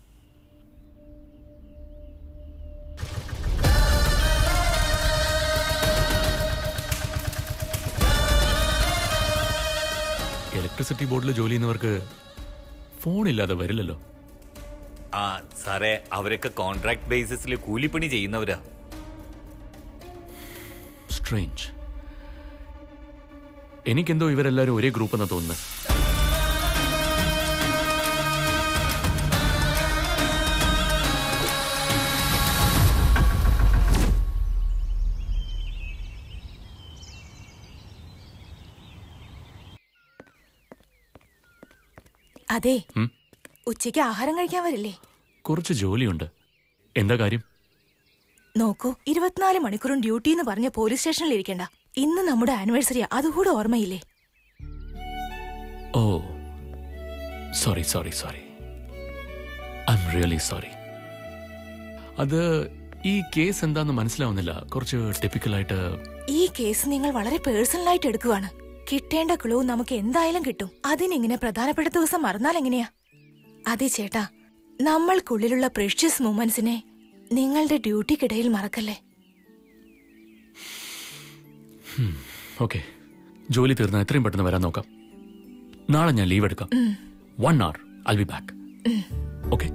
ഇലക്ട്രിസിറ്റി ബോർഡിൽ ജോലി ചെയ്യുന്നവർക്ക് ഫോണില്ലാതെ വരില്ലല്ലോ ആ സാറേ അവരൊക്കെ കോൺട്രാക്ട് ബേസിസിൽ കൂലിപ്പണി ചെയ്യുന്നവരാ സ്ട്രേഞ്ച് എനിക്കെന്തോ ഇവരെല്ലാവരും ഒരേ ഗ്രൂപ്പ് എന്നാ തോന്നുന്നത് അതെ ഉം? ഉച്ചയ്ക്ക് ആഹാരം കഴിക്കാൻ വരില്ലേ കുറച്ച് ജോലിയുണ്ട് എന്താ കാര്യം നോക്കൂ ഇരുപത്തിനാല് മണിക്കൂറും ഡ്യൂട്ടി എന്ന് പറഞ്ഞ പോലീസ് സ്റ്റേഷനിൽ ഇരിക്കണ്ട ഇന്ന് നമ്മുടെ ആനിവേഴ്സറിയാ അതുകൂടെ ഓർമ്മയില്ലേ ഓ sorry sorry sorry I I'm really sorry അത് ഈ കേസ് എന്താന്ന് മനസ്സിലാവുന്നില്ല കുറച്ച് ടിപ്പിക്കലായിട്ട് ഈ കേസ് നിങ്ങൾ വളരെ പേഴ്സണലായിട്ട് എടുക്കുവാണ് കിട്ടേണ്ട ക്ലൂ നമുക്ക് എന്തായാലും കിട്ടും അതിനിങ്ങനെ പ്രധാനപ്പെട്ട ദിവസം മറന്നാൽ എങ്ങനെയാ അതെ ചേട്ടാ നമ്മൾക്കുള്ളിലുള്ള പ്രഷ്യസ് മൂമെന്റ്സിനെ നിങ്ങളുടെ ഡ്യൂട്ടിക്കിടയിൽ മറക്കല്ലേ ഓക്കെ ജോലി തീർന്നാൽ എത്രയും പെട്ടെന്ന് വരാൻ നോക്കാം നാളെ ഞാൻ ലീവ് എടുക്കാം one hour I be back okay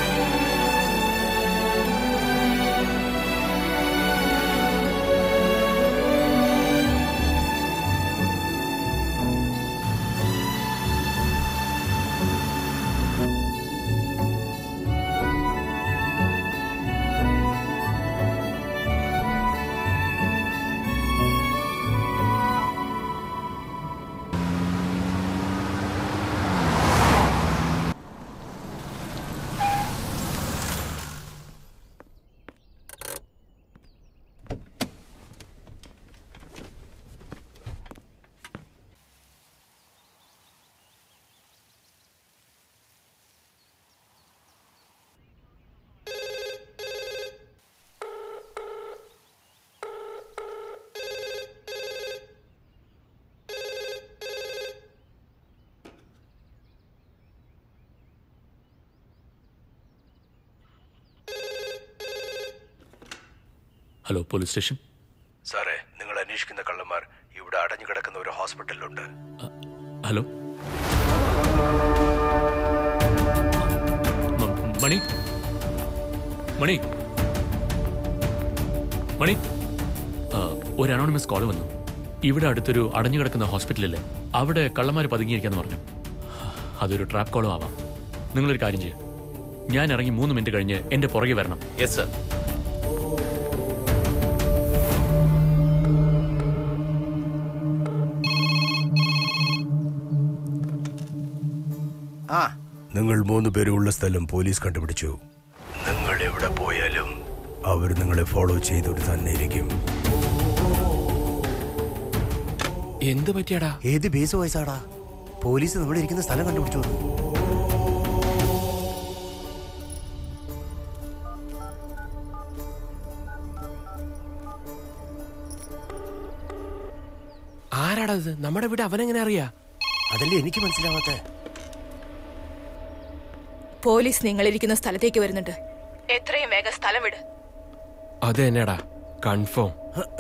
ആ ഹലോ പോലീസ് സ്റ്റേഷൻ സാറേ നിങ്ങൾ അന്വേഷിക്കുന്ന കള്ളന്മാർ ഇവിടെ അടഞ്ഞു കിടക്കുന്ന ഒരു ഹോസ്പിറ്റലിലുണ്ട് അ, ഹലോ മ- മണി മണി മണി ആ, ഒരു അനോണിമസ് കോൾ വന്നു ഇവിടെ അടുത്തൊരു അടഞ്ഞു കിടക്കുന്ന ഹോസ്പിറ്റലില്ലേ അവിടെ കള്ളന്മാർ പതുങ്ങിയിരിക്കാന്ന് പറഞ്ഞു അതൊരു ട്രാപ്പ് കോളും ആവാം നിങ്ങളൊരു കാര്യം ചെയ്യും ഞാൻ ഇറങ്ങി മൂന്ന് മിനിറ്റ് കഴിഞ്ഞ് എന്റെ പുറകെ വരണം യെസ് സർ ആ നിങ്ങൾ മൂന്ന് പേരുള്ള സ്ഥലം പോലീസ് കണ്ടുപിടിച്ചു നിങ്ങൾ എവിടെ പോയാലും അവർ നിങ്ങളെ ഫോളോ ചെയ്തോട്ട് തന്നെ ഇരിക്കും എന്ത് പറ്റിയാടാ ഏത് ബേസ് വയസ്സാടാ പോലീസ് നമ്മുടെ ഇരിക്കുന്ന സ്ഥലം കണ്ടുപിടിച്ചു ആരാടാ ഇത് നമ്മുടെ വീട് അവനെങ്ങനെ അറിയാ അതല്ലേ എനിക്ക് മനസ്സിലാവാത്ത പോലീസ് നിങ്ങളിരിക്കുന്ന സ്ഥലത്തേക്ക് വരുന്നുണ്ട് എത്രയും വേഗം സ്ഥലം വിട് അത് തന്നെടാ കൺഫേം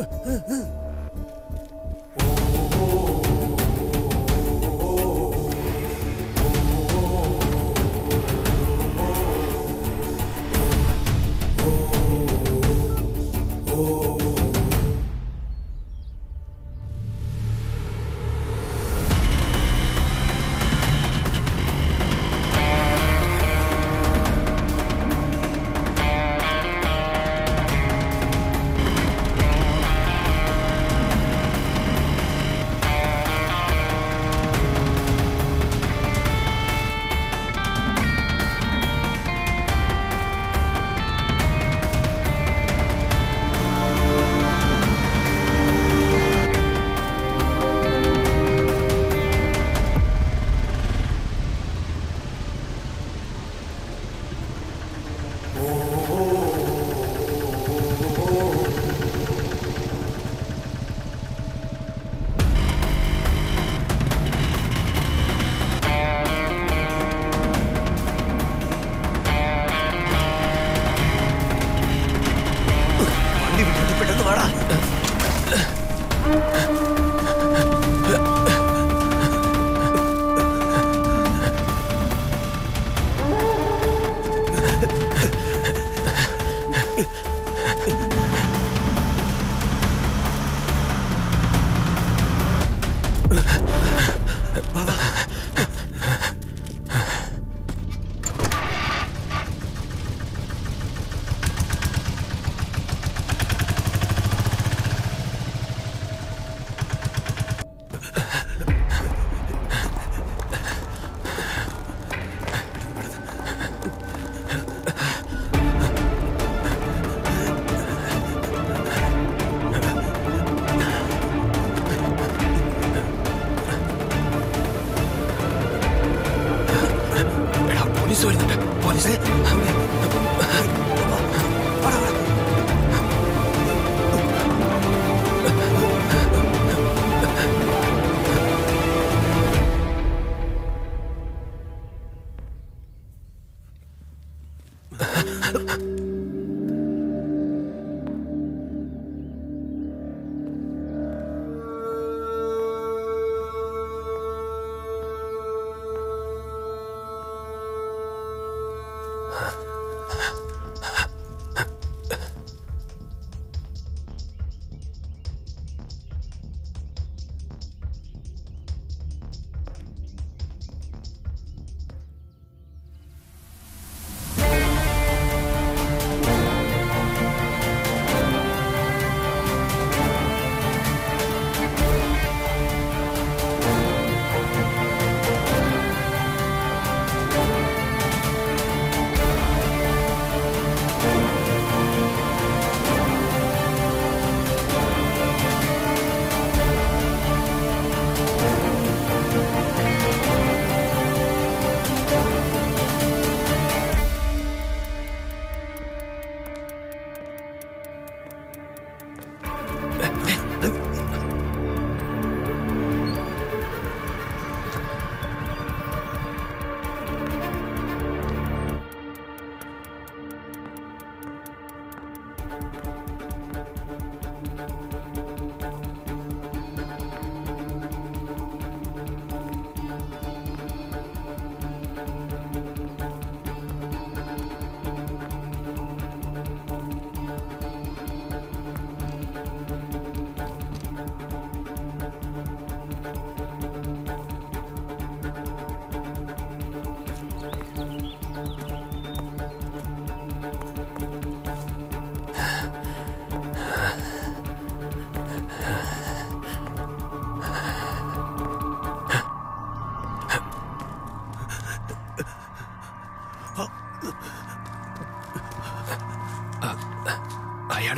പോലീസ് വരുന്നുണ്ട് പോലീസ്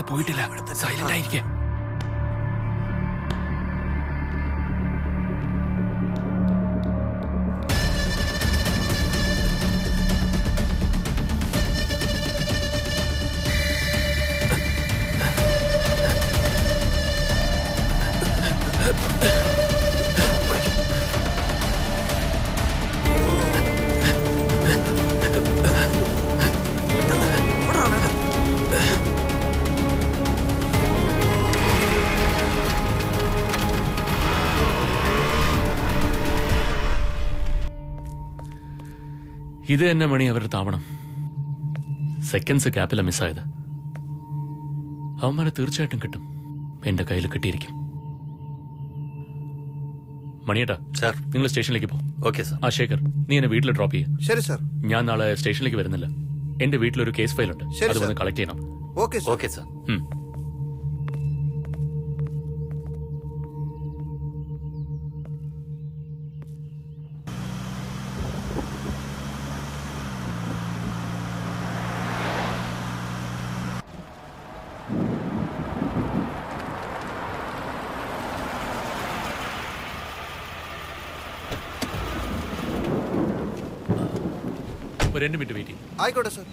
പോയിട്ടില്ല സൈലന്റ് ആയിരിക്കേ ഇത് തന്നെ മണി അവരുടെ താവണം സെക്കൻഡ്സ് ക്യാപ്പില മിസ്സായത് അവന്മാരെ തീർച്ചയായിട്ടും കിട്ടും എന്റെ കയ്യിൽ കിട്ടിയിരിക്കും മണിയേട്ടാ സാർ നിങ്ങൾ സ്റ്റേഷനിലേക്ക് പോ ഓക്കെ സാർ ആ ശേഖർ നീ എന്നെ വീട്ടിൽ ഡ്രോപ്പ് ചെയ്യ ശരി സാർ ഞാൻ നാളെ സ്റ്റേഷനിലേക്ക് വരുന്നില്ല എന്റെ വീട്ടിലൊരു കേസ് ഫയൽ ഉണ്ട് ശരി, അത് സർ. വന്ന് കളക്ട് ചെയ്യണം ഓക്കെ സാർ ഓക്കെ സാർ ഉം. ഒരു രണ്ട് മിനിറ്റ് വെയിറ്റ് ചെയ്യും ആയിക്കോട്ടെ സാർ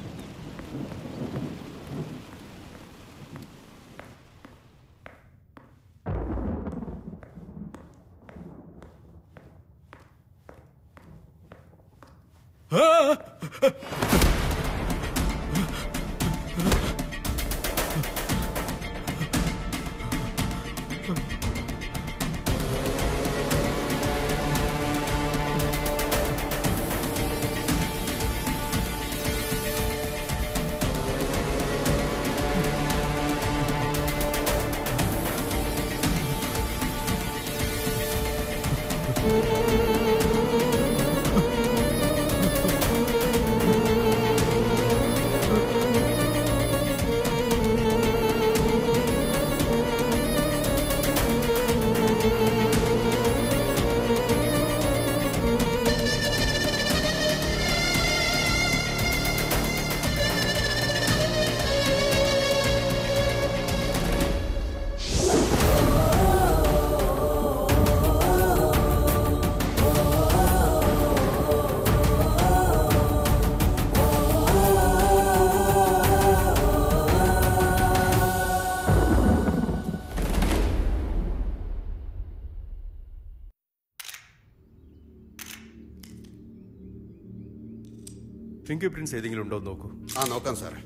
ഫിംഗർ പ്രിന്റ്സ് ഏതെങ്കിലും ഉണ്ടോ എന്ന് നോക്കൂ ആ നോക്കാം സാറേ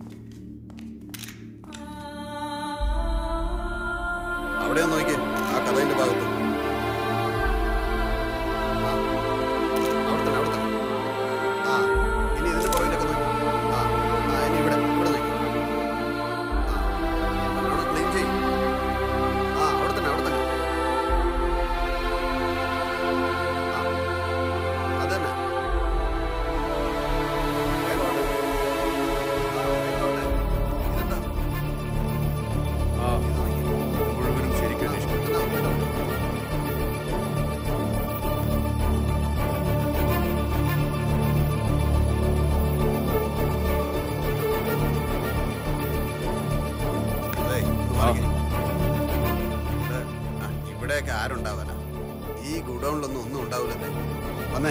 അവിടെ ഒന്ന് നോക്കിയേ ആ കഥയിന്റെ ഭാഗത്ത് ആ. അവിടെ തന്നെ അവിടെ തന്നെ ആ ഇനി ഇതിന്റെ പുറകിലൊക്കെ നോക്കി ആ ആ ഇനി ഇവിടെ ഇവിടെ നോക്കി ആ നല്ലോണം ക്ലീൻ ചെയ്യും ആ അവിടെ തന്നെ അവിടെ തന്നെ ആ അത് തന്നെ വേഗം ഇതെന്താ ആ മുഴുവനും ശരിക്കും അന്വേഷിക്കണം. ഏയ്, ഒന്ന് മാറിക്കേ. ഇവിടെ, ആ, ഇവിടെയൊക്കെ ആരുണ്ടാവാനാ ഈ ഗുഡൌണിലൊന്നും ഒന്നും ഉണ്ടാവില്ലെന്നേ വന്നേ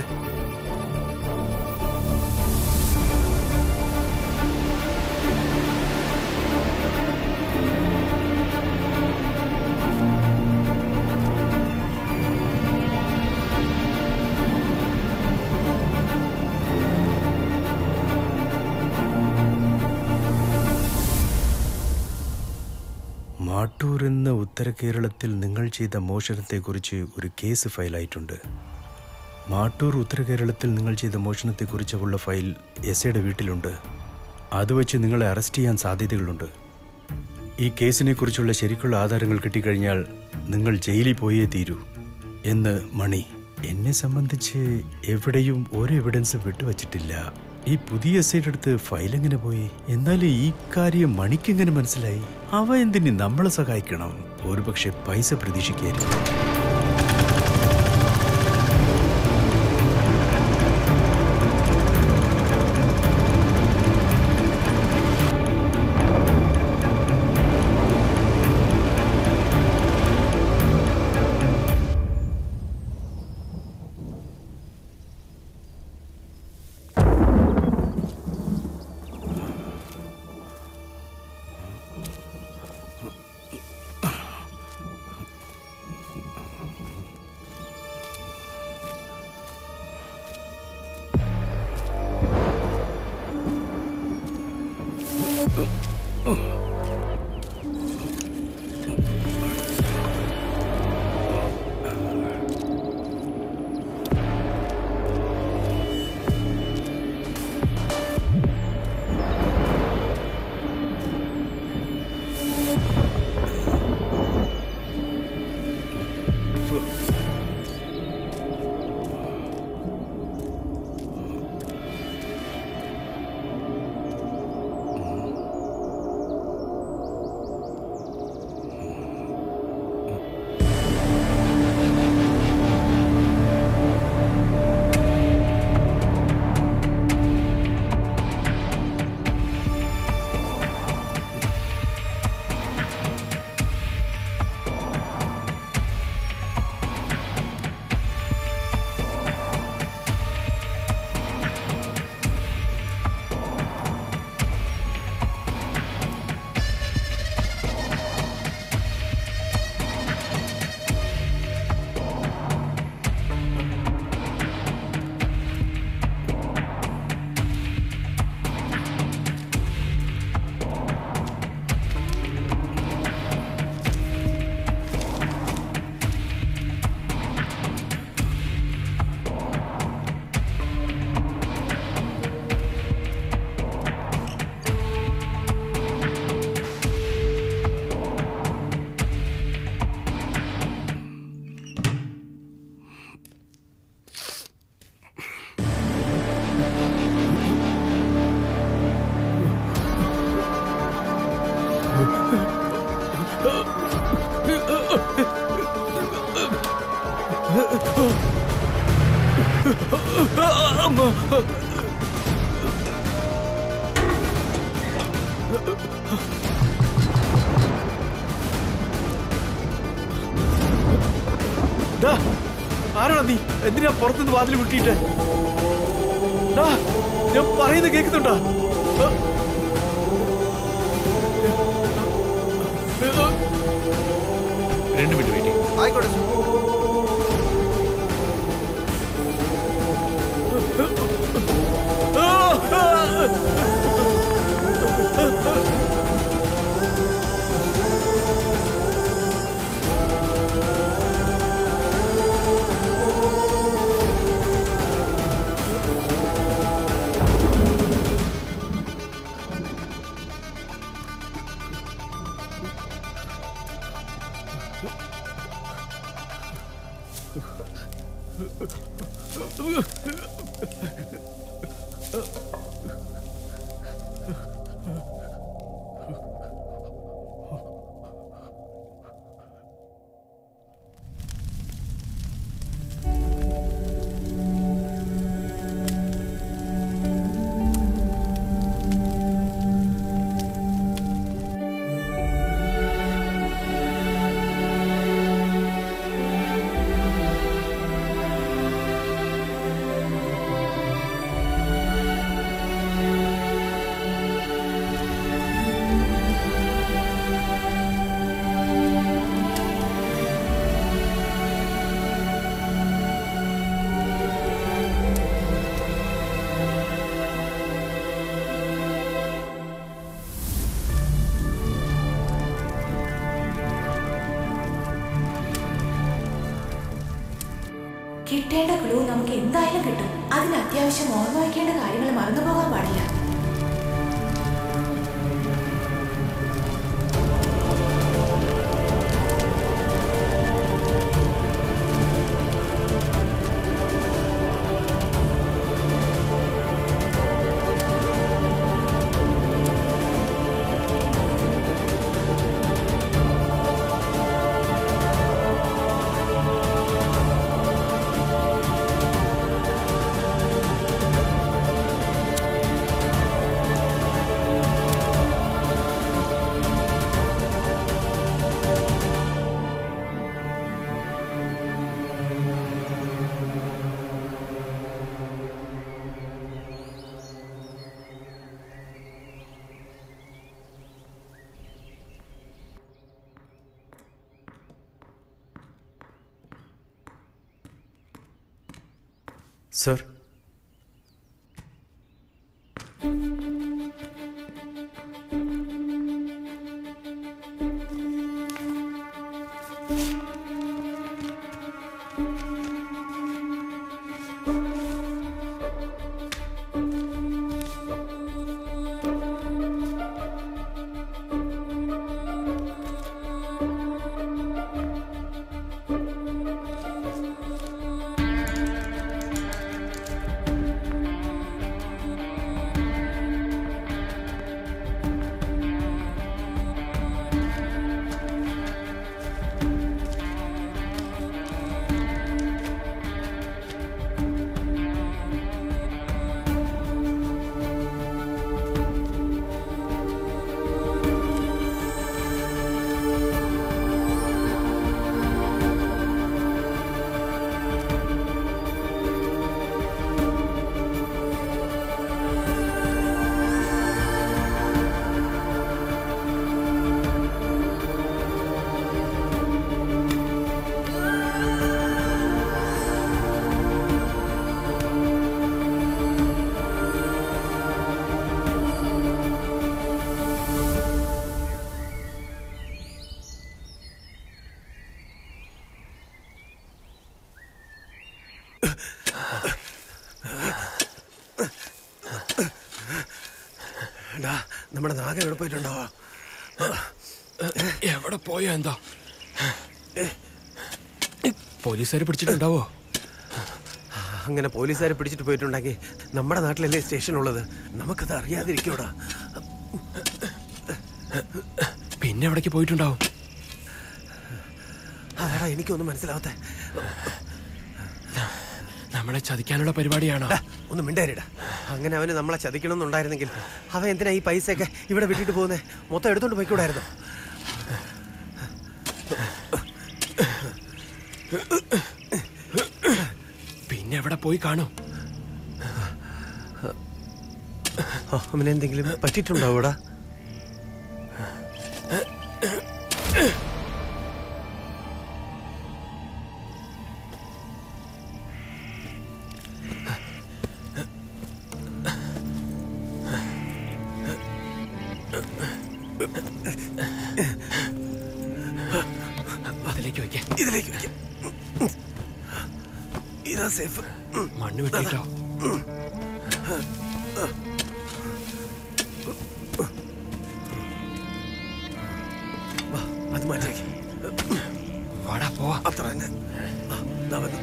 മാട്ടൂർ എന്ന ഉത്തര കേരളത്തിൽ നിങ്ങൾ ചെയ്ത മോഷണത്തെക്കുറിച്ച് ഒരു കേസ് ഫയലായിട്ടുണ്ട് മാട്ടൂർ ഉത്തര കേരളത്തിൽ നിങ്ങൾ ചെയ്ത മോഷണത്തെക്കുറിച്ചുള്ള ഫയൽ എസ് ഐയുടെ വീട്ടിലുണ്ട് അത് വെച്ച് നിങ്ങളെ അറസ്റ്റ് ചെയ്യാൻ സാധ്യതകളുണ്ട് ഈ കേസിനെ കുറിച്ചുള്ള ശരിക്കുള്ള ആധാരങ്ങൾ കിട്ടിക്കഴിഞ്ഞാൽ നിങ്ങൾ ജയിലിൽ പോയേ തീരൂ എന്ന് മണി എന്നെ സംബന്ധിച്ച് എവിടെയും ഒരു എവിഡൻസ് വിട്ടുവച്ചിട്ടില്ല ഈ പുതിയ എസ് ഐയുടെ അടുത്ത് ഫയൽ എങ്ങനെ പോയി എന്നാലും ഈ കാര്യം മണിക്കെങ്ങനെ മനസ്സിലായി അവ എന്തിന് നമ്മളെ സഹായിക്കണം ഒരുപക്ഷെ പൈസ പ്രതീക്ഷിക്കായിരുന്നു ദാ, ആരാടാ നീ എന്തിനാ പുറത്തുനിന്ന് വാതിൽ മുട്ടിയിട്ട് ദാ, ഞാൻ പറയുന്നത് കേൾക്കുന്നുണ്ടോ ആ. രണ്ട് മിനിറ്റ് വെയിറ്റ് ചെയ്യും ആയിക്കോട്ടെ സർ. കിട്ടേണ്ട ക്ലൂ നമുക്ക് എന്തായാലും കിട്ടും അതിന് അത്യാവശ്യം ഓർമ്മ വയ്ക്കേണ്ട കാര്യങ്ങൾ മറന്നുപോകാൻ പാടില്ല സർ നമ്മുടെ നാഗ എവിടെ പോയിട്ടുണ്ടോ എവിടെ പോയോ എന്തോ പോലീസുകാർ പിടിച്ചിട്ടുണ്ടാവോ അങ്ങനെ പോലീസുകാരെ പിടിച്ചിട്ട് പോയിട്ടുണ്ടെങ്കിൽ നമ്മുടെ നാട്ടിലല്ലേ സ്റ്റേഷൻ ഉള്ളത് നമുക്കത് അറിയാതിരിക്കൂടാ പിന്നെ എവിടേക്ക് പോയിട്ടുണ്ടാവും അതാടാ എനിക്കൊന്നും മനസ്സിലാവത്തെ നമ്മളെ ചതിക്കാനുള്ള പരിപാടിയാണോ ഡാ, ഒന്ന് മിണ്ടാരിടാ അങ്ങനെ അവന് നമ്മളെ ചതിക്കണമെന്നുണ്ടായിരുന്നെങ്കിൽ അവൻ എന്തിനാ ഈ പൈസയൊക്കെ ഇവിടെ വിട്ടിട്ട് പോകുന്നേ മൊത്തം എടുത്തോണ്ട് പോയിക്കൂടായിരുന്നു പിന്നെ എവിടെ പോയി കാണും അവനെന്തെങ്കിലും പറ്റിയിട്ടുണ്ടാവൂടാ അതിലേക്ക് വയ്ക്കേ ഇതിലേക്ക് വെക്കാം ഇതാ സേഫ് മണ്ണ് വെട്ടിട്ടോ അത് മാറ്റി വാടാ പോവാ അത്ര തന്നെ ആ, ദാ വന്നു.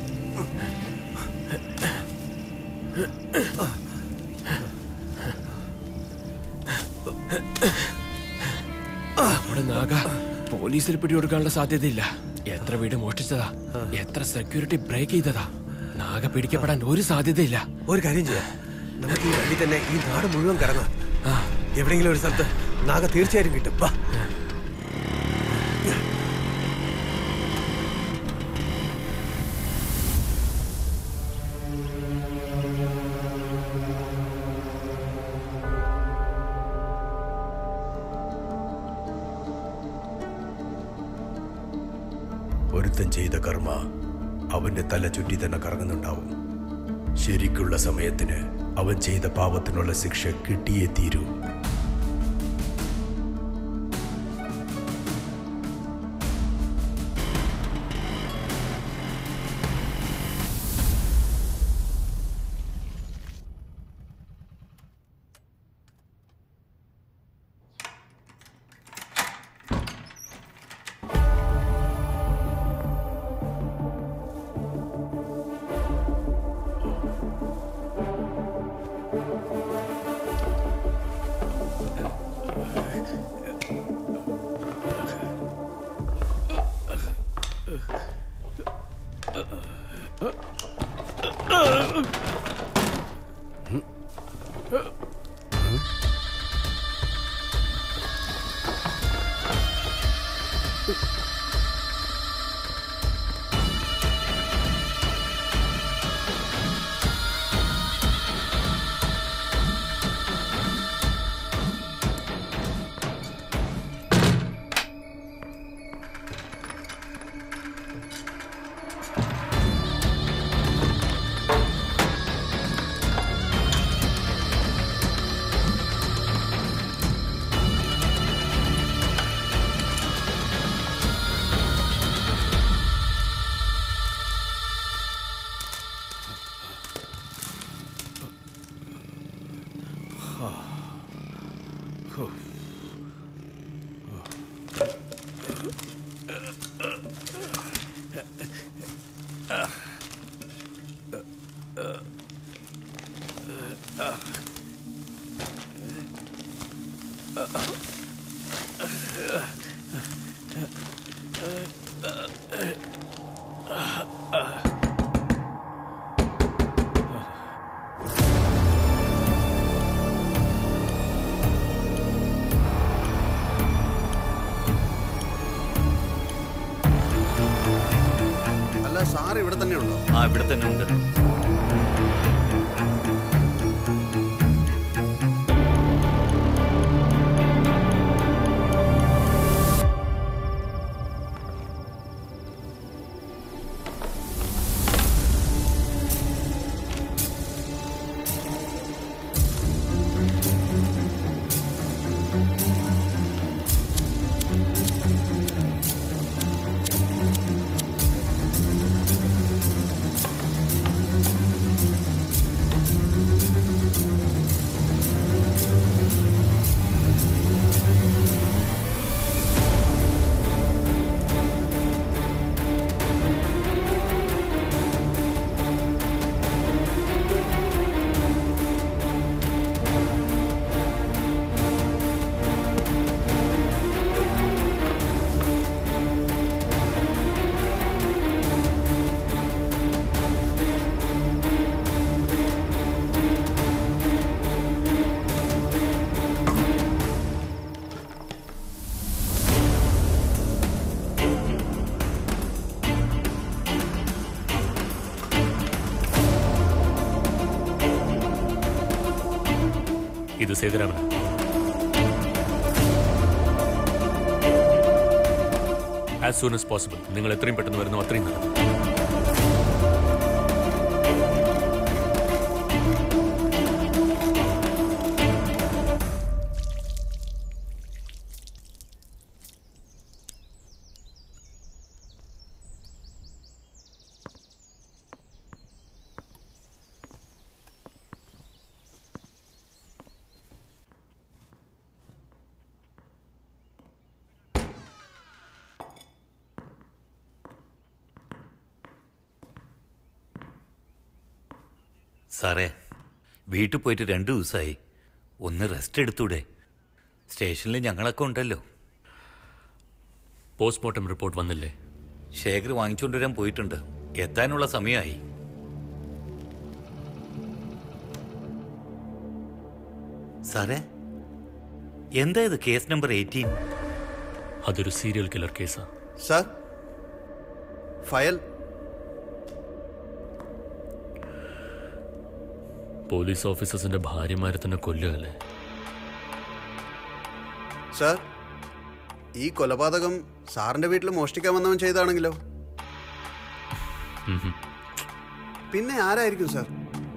നമ്മുടെ നാഗ പോലീസിൽ പിടികൊടുക്കാനുള്ള സാധ്യതയില്ല എത്ര വീട് മോഷ്ടിച്ചതാ എത്ര സെക്യൂരിറ്റി ബ്രേക്ക് ചെയ്തതാ നാഗ പിടിക്കപ്പെടാൻ ഒരു സാധ്യതയില്ല ഒരു കാര്യം ചെയ്യാം നമുക്ക് ഈ വഴി തന്നെ ഈ നാട് മുഴുവൻ കറങ്ങാം എവിടെയെങ്കിലും ഒരു സ്ഥലത്ത് നാഗ തീർച്ചയായും കിട്ടും വാ ഒരുത്തൻ ചെയ്ത കർമ്മ അവന്റെ തല ചുറ്റി തന്നെ കറങ്ങുന്നുണ്ടാവും ശരിക്കുള്ള സമയത്തിന് അവൻ ചെയ്ത പാപത്തിനുള്ള ശിക്ഷ കിട്ടിയേ തീരൂ അല്ല സാർ ഇവിടെ തന്നെ ഉണ്ടോ ആ ഇവിടെ തന്നെ ഉണ്ട് ഇത് Sethuraman as soon as possible നിങ്ങൾ എത്രയും പെട്ടെന്ന് വരുന്നു അത്രയും നല്ലത് സാറേ വീട്ടിൽ പോയിട്ട് രണ്ടു ദിവസമായി ഒന്ന് റെസ്റ്റ് എടുത്തൂടെ സ്റ്റേഷനിൽ ഞങ്ങളൊക്കെ ഉണ്ടല്ലോ പോസ്റ്റ്മോർട്ടം റിപ്പോർട്ട് വന്നില്ലേ ശേഖർ വാങ്ങിച്ചുകൊണ്ടുവരാൻ പോയിട്ടുണ്ട് എത്താനുള്ള സമയമായി സാറേ എന്താ ഇത് കേസ് നമ്പർ എയ്റ്റീൻ അതൊരു സീരിയൽ കില്ലർ കേസാ സാർ ഫയൽ പോലീസ് ഓഫീസേഴ്സിന്റെ ഭാര്യമാരെ തന്നെ കൊല്ലുകയല്ലേ സാർ ഈ കൊലപാതകം സാറിന്റെ വീട്ടിൽ മോഷ്ടിക്കാൻ വന്നവൻ ചെയ്താണെങ്കിലോ പിന്നെ ആരായിരിക്കും സാർ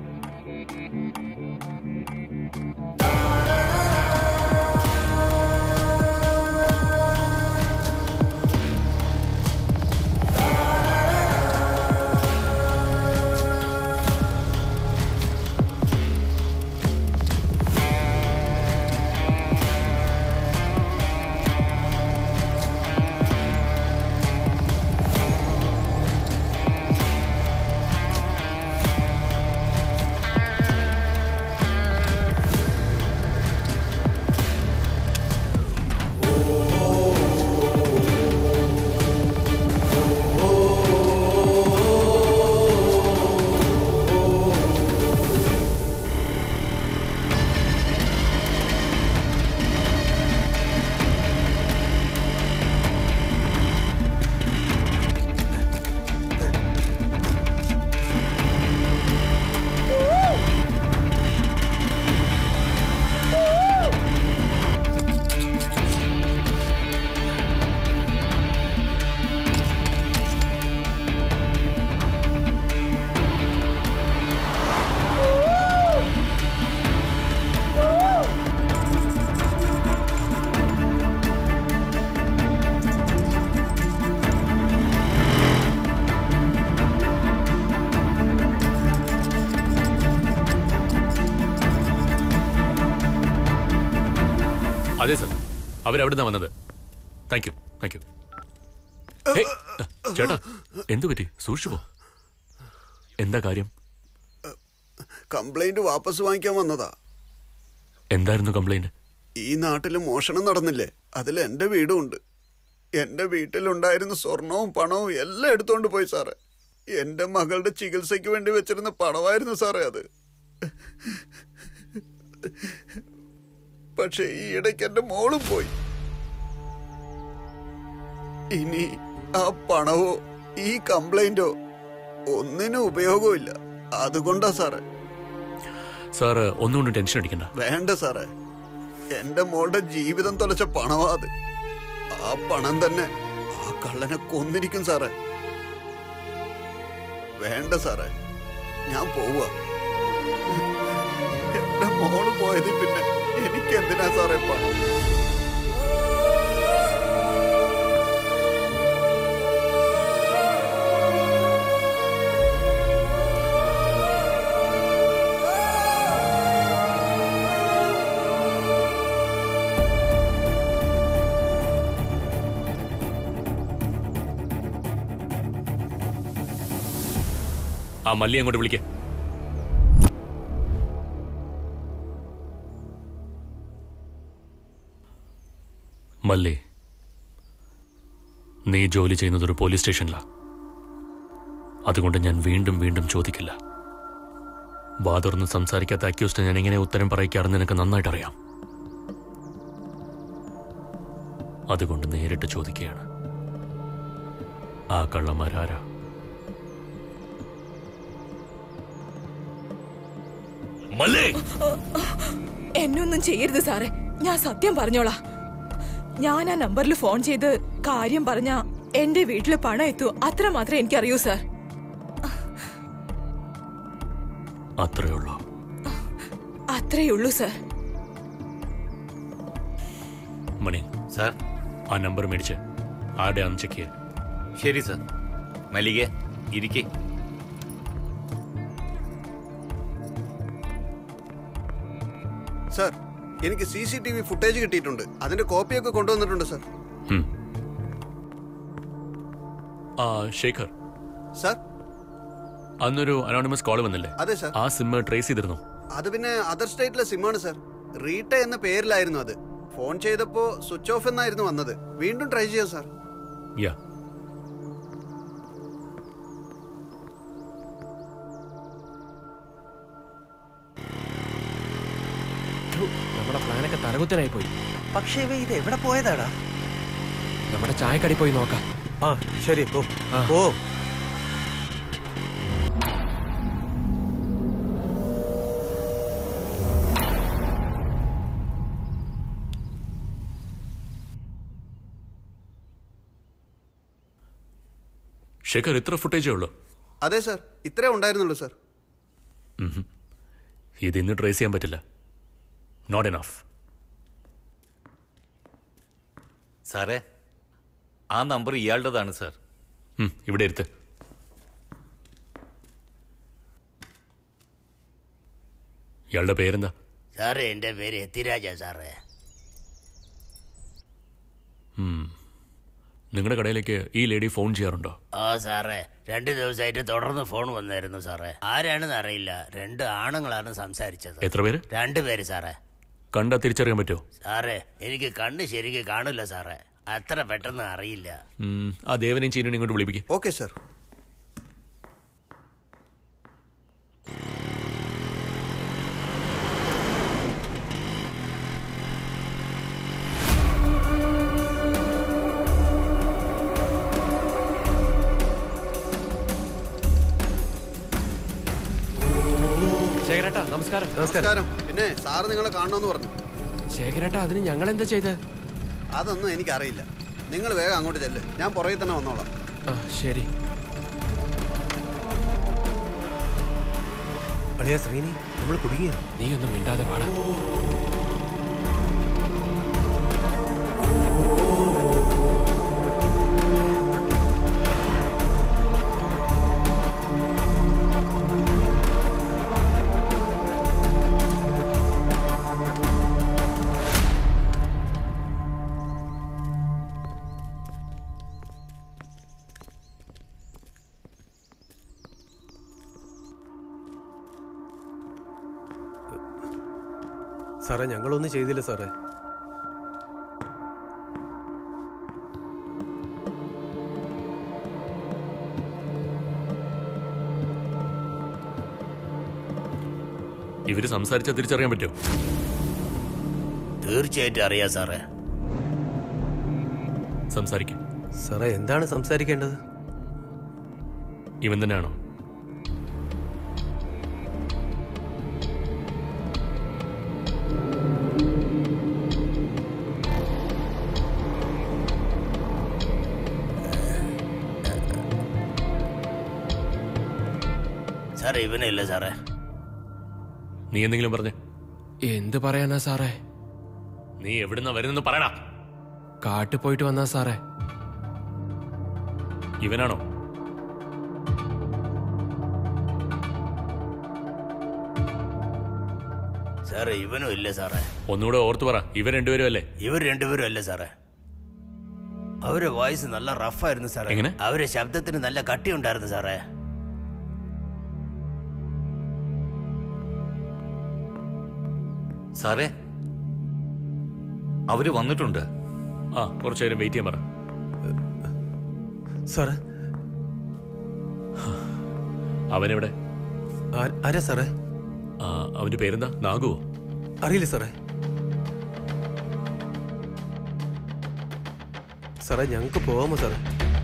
അതെ സർ അവരവിടുന്ന വന്നത് thank you thank you hey, ചേട്ടാ എന്തു പറ്റി സൂക്ഷിച്ചു പോ എന്താ കാര്യം കംപ്ലൈന്റ് വാപ്പസ് വാങ്ങിക്കാൻ വന്നതാ എന്തായിരുന്നു കംപ്ലൈന്റ് ഈ നാട്ടിൽ മോഷണം നടന്നില്ലേ അതിൽ എന്റെ വീടും ഉണ്ട് എന്റെ വീട്ടിലുണ്ടായിരുന്ന സ്വർണവും പണവും എല്ലാം എടുത്തോണ്ട് പോയി സാറേ എന്റെ മകളുടെ ചികിത്സയ്ക്ക് വേണ്ടി വെച്ചിരുന്ന പണമായിരുന്നു സാറേ അത് പക്ഷെ ഈ ഇടയ്ക്ക് എന്റെ മോളും പോയി ഇനി ആ പണവോ ഈ കംപ്ലൈന്റോ ഒന്നിനും ഉപയോഗമില്ല അതുകൊണ്ടാ സാറേ സാറ് ഒന്നുകൊണ്ടും ടെൻഷൻ അടിക്കണ്ട വേണ്ട സാറേ എന്റെ മോളുടെ ജീവിതം തൊലച്ച പണമാ അത് ആ പണം തന്നെ ആ കള്ളനെ കൊന്നിരിക്കും സാറേ വേണ്ട സാറേ ഞാൻ പോവുക എന്റെ മോള് പോയത് പിന്നെ എനിക്ക് എന്തിനാ സാറേ പണം ആ മല്ലി അങ്ങോട്ട് വിളിക്കേ മല്ലി നീ ജോലി ചെയ്യുന്നത് ഒരു പോലീസ് സ്റ്റേഷനിലാ അതുകൊണ്ട് ഞാൻ വീണ്ടും വീണ്ടും ചോദിക്കില്ല വാതുറന്ന് സംസാരിക്കാത്ത അക്യൂസ്ഡ് ഞാൻ എങ്ങനെ ഉത്തരം പറയിക്കാറെന്ന് നിനക്ക് നന്നായിട്ട് അറിയാം അതുകൊണ്ട് നേരിട്ട് ചോദിക്കുകയാണ് ആ കള്ളന്മാരാരാ മല്ലേ എന്നൊന്നും ചെയ്യരുത് സാറേ ഞാൻ സത്യം പറഞ്ഞോളാ ഞാൻ ആ നമ്പറിൽ ഫോൺ ചെയ്ത് കാര്യം പറഞ്ഞ എന്റെ വീട്ടിൽ പണം എത്തൂ അത്ര മാത്രമേ എനിക്കറിയൂ സാർ അത്രേ ഉള്ളൂ അത്രേ ഉള്ളൂ സാർ മണി സാർ ആ നമ്പർ മേടിച്ച് ആരുടെയാണെന്ന് ചെക്ക് ചെയ്യാൻ ശരി സാർ മല്ലിക ഇരിക്കേ സാർ എനിക്ക് C C T V footage കിട്ടിയിട്ടുണ്ട് അതിന്റെ കോപ്പിയൊക്കെ കൊണ്ടുവന്നിട്ടുണ്ട് സാർ ഉം. ആ ശേഖർ സാർ അന്നൊരു അനോണിമസ് കോൾ വന്നില്ലേ അതെ സാർ ആ സിം ട്രേസ് ചെയ്തിരുന്നു അത് പിന്നെ അതർ സ്റ്റേറ്റിലെ സിമ്മാണ് സാർ റീട്ട എന്ന പേരിലായിരുന്നു അത് ഫോൺ ചെയ്തപ്പോ സ്വിച്ച് ഓഫ് എന്നായിരുന്നു വന്നത് വീണ്ടും ട്രൈ ചെയ്യാം സാർ യാ ഥു, നമ്മുടെ പ്ലാനൊക്കെ തലകുത്തനായി പോയി പക്ഷേ ഇവ ഇത് എവിടെ പോയതാടാ നമ്മുടെ ചായക്കടി പോയി നോക്കാം ആ ശരി പോ ആ. ഓ ശേഖർ ഇത്ര ഫുട്ടേജേ ഉള്ളൂ അതെ സാർ ഇത്രേ ഉണ്ടായിരുന്നുള്ളൂ സാർ ഇത് ഇന്ന് ട്രേസ് ചെയ്യാൻ പറ്റില്ല നോട്ട് എനഫ് സാറേ ആ നമ്പർ ഇയാളുടേതാണ് സാർ ഇവിടെ എടുത്ത് ഇയാളുടെ പേരെന്താ സാറേ എൻ്റെ പേര് എത്തിരാജ സാറേ നിങ്ങളുടെ കടയിലേക്ക് ഈ ലേഡി ഫോൺ ചെയ്യാറുണ്ടോ ആ സാറേ രണ്ട് ദിവസമായിട്ട് തുടർന്ന് ഫോൺ വന്നായിരുന്നു സാറേ ആരാണെന്ന് അറിയില്ല രണ്ട് ആണുങ്ങളാണ് സംസാരിച്ചത് എത്ര പേര് രണ്ടുപേര് സാറേ കണ്ടാ തിരിച്ചറിയാൻ പറ്റുമോ സാറേ എനിക്ക് കണ്ണ് ശരിക്ക് കാണില്ല സാറേ അത്ര പെട്ടെന്ന് അറിയില്ല ഉം, ആ ദേവനെയും ചീനും ഇങ്ങോട്ട് വിളിപ്പിക്കും ഓക്കെ സാർ ശേഖരേട്ടാ നമസ്കാരം നമസ്കാരം പിന്നെ സാറ് നിങ്ങളെ കാണണമെന്ന് പറഞ്ഞു ശേഖരേട്ടാ അതിന് ഞങ്ങൾ എന്താ ചെയ്ത് അതൊന്നും എനിക്കറിയില്ല നിങ്ങൾ വേഗം അങ്ങോട്ട് ചെല്ല് ഞാൻ പുറകെ തന്നെ വന്നോളാം ആ ശരി അളിയ ശ്രീനി നമ്മൾ കുടുങ്ങിയോ നീ ഒന്നും മിണ്ടാതെ പാടാ സാറേ ഞങ്ങളൊന്നും ചെയ്തില്ല സാറേ ഇവര് സംസാരിച്ചാൽ തിരിച്ചറിയാൻ പറ്റുമോ തീർച്ചയായിട്ടും അറിയാം സാറേ സംസാരിക്കും സാറേ എന്താണ് സംസാരിക്കേണ്ടത് ഇവൻ തന്നെയാണോ സാറേ ഇവനില്ല സാറേ നീ എന്തെങ്കിലും പറഞ്ഞേ എന്ത് പറയാനാ സാറേ നീ എവിടുന്ന വരുന്നെന്ന് പറയടാ കാട്ടിൽ പോയിട്ട് വന്നാ സാറേ ഇവനാണോ സാറേ ഇവനും ഇല്ല സാറേ ഒന്നുകൂടെ ഓർത്തു പറ ഇവർ രണ്ടുപേരും അല്ലേ ഇവർ രണ്ടുപേരും അല്ല സാറേ അവരുടെ വോയിസ് നല്ല റഫായിരുന്നു സാറേ എങ്ങനെ? അവരുടെ ശബ്ദത്തിന് നല്ല കട്ടിയുണ്ടായിരുന്നു സാറേ സാറേ അവര് വന്നിട്ടുണ്ട് ആ കുറച്ചു നേരം വെയിറ്റ് ചെയ്യാൻ പറ സാറേ അവനെവിടെ ആ- ആരാ സാറേ ആ, അവന്റെ പേരെന്താ നാഗുവോ അറിയില്ല സാറേ സാറേ ഞങ്ങൾക്ക് പോകാമോ സാറേ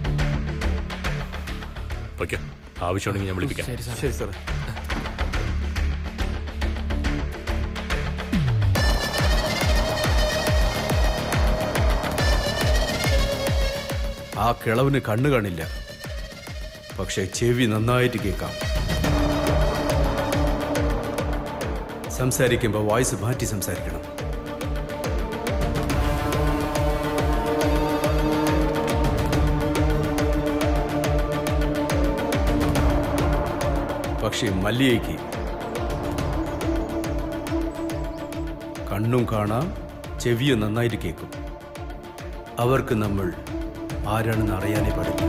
ഓക്കെ ആവശ്യമുണ്ടെങ്കിൽ ഞാൻ വിളിപ്പിക്കാം ശരി സാറേ ശരി സാറേ ആ കിളവിന് കണ്ണു കാണില്ല പക്ഷെ ചെവി നന്നായിട്ട് കേൾക്കാം സംസാരിക്കുമ്പോൾ വോയിസ് മാറ്റി സംസാരിക്കണം പക്ഷേ മല്ലികയ്ക്ക് കണ്ണും കാണാം ചെവിയും നന്നായിട്ട് കേൾക്കും അവർക്ക് നമ്മൾ ആരാണെന്ന് അറിയാനേ പാടില്ല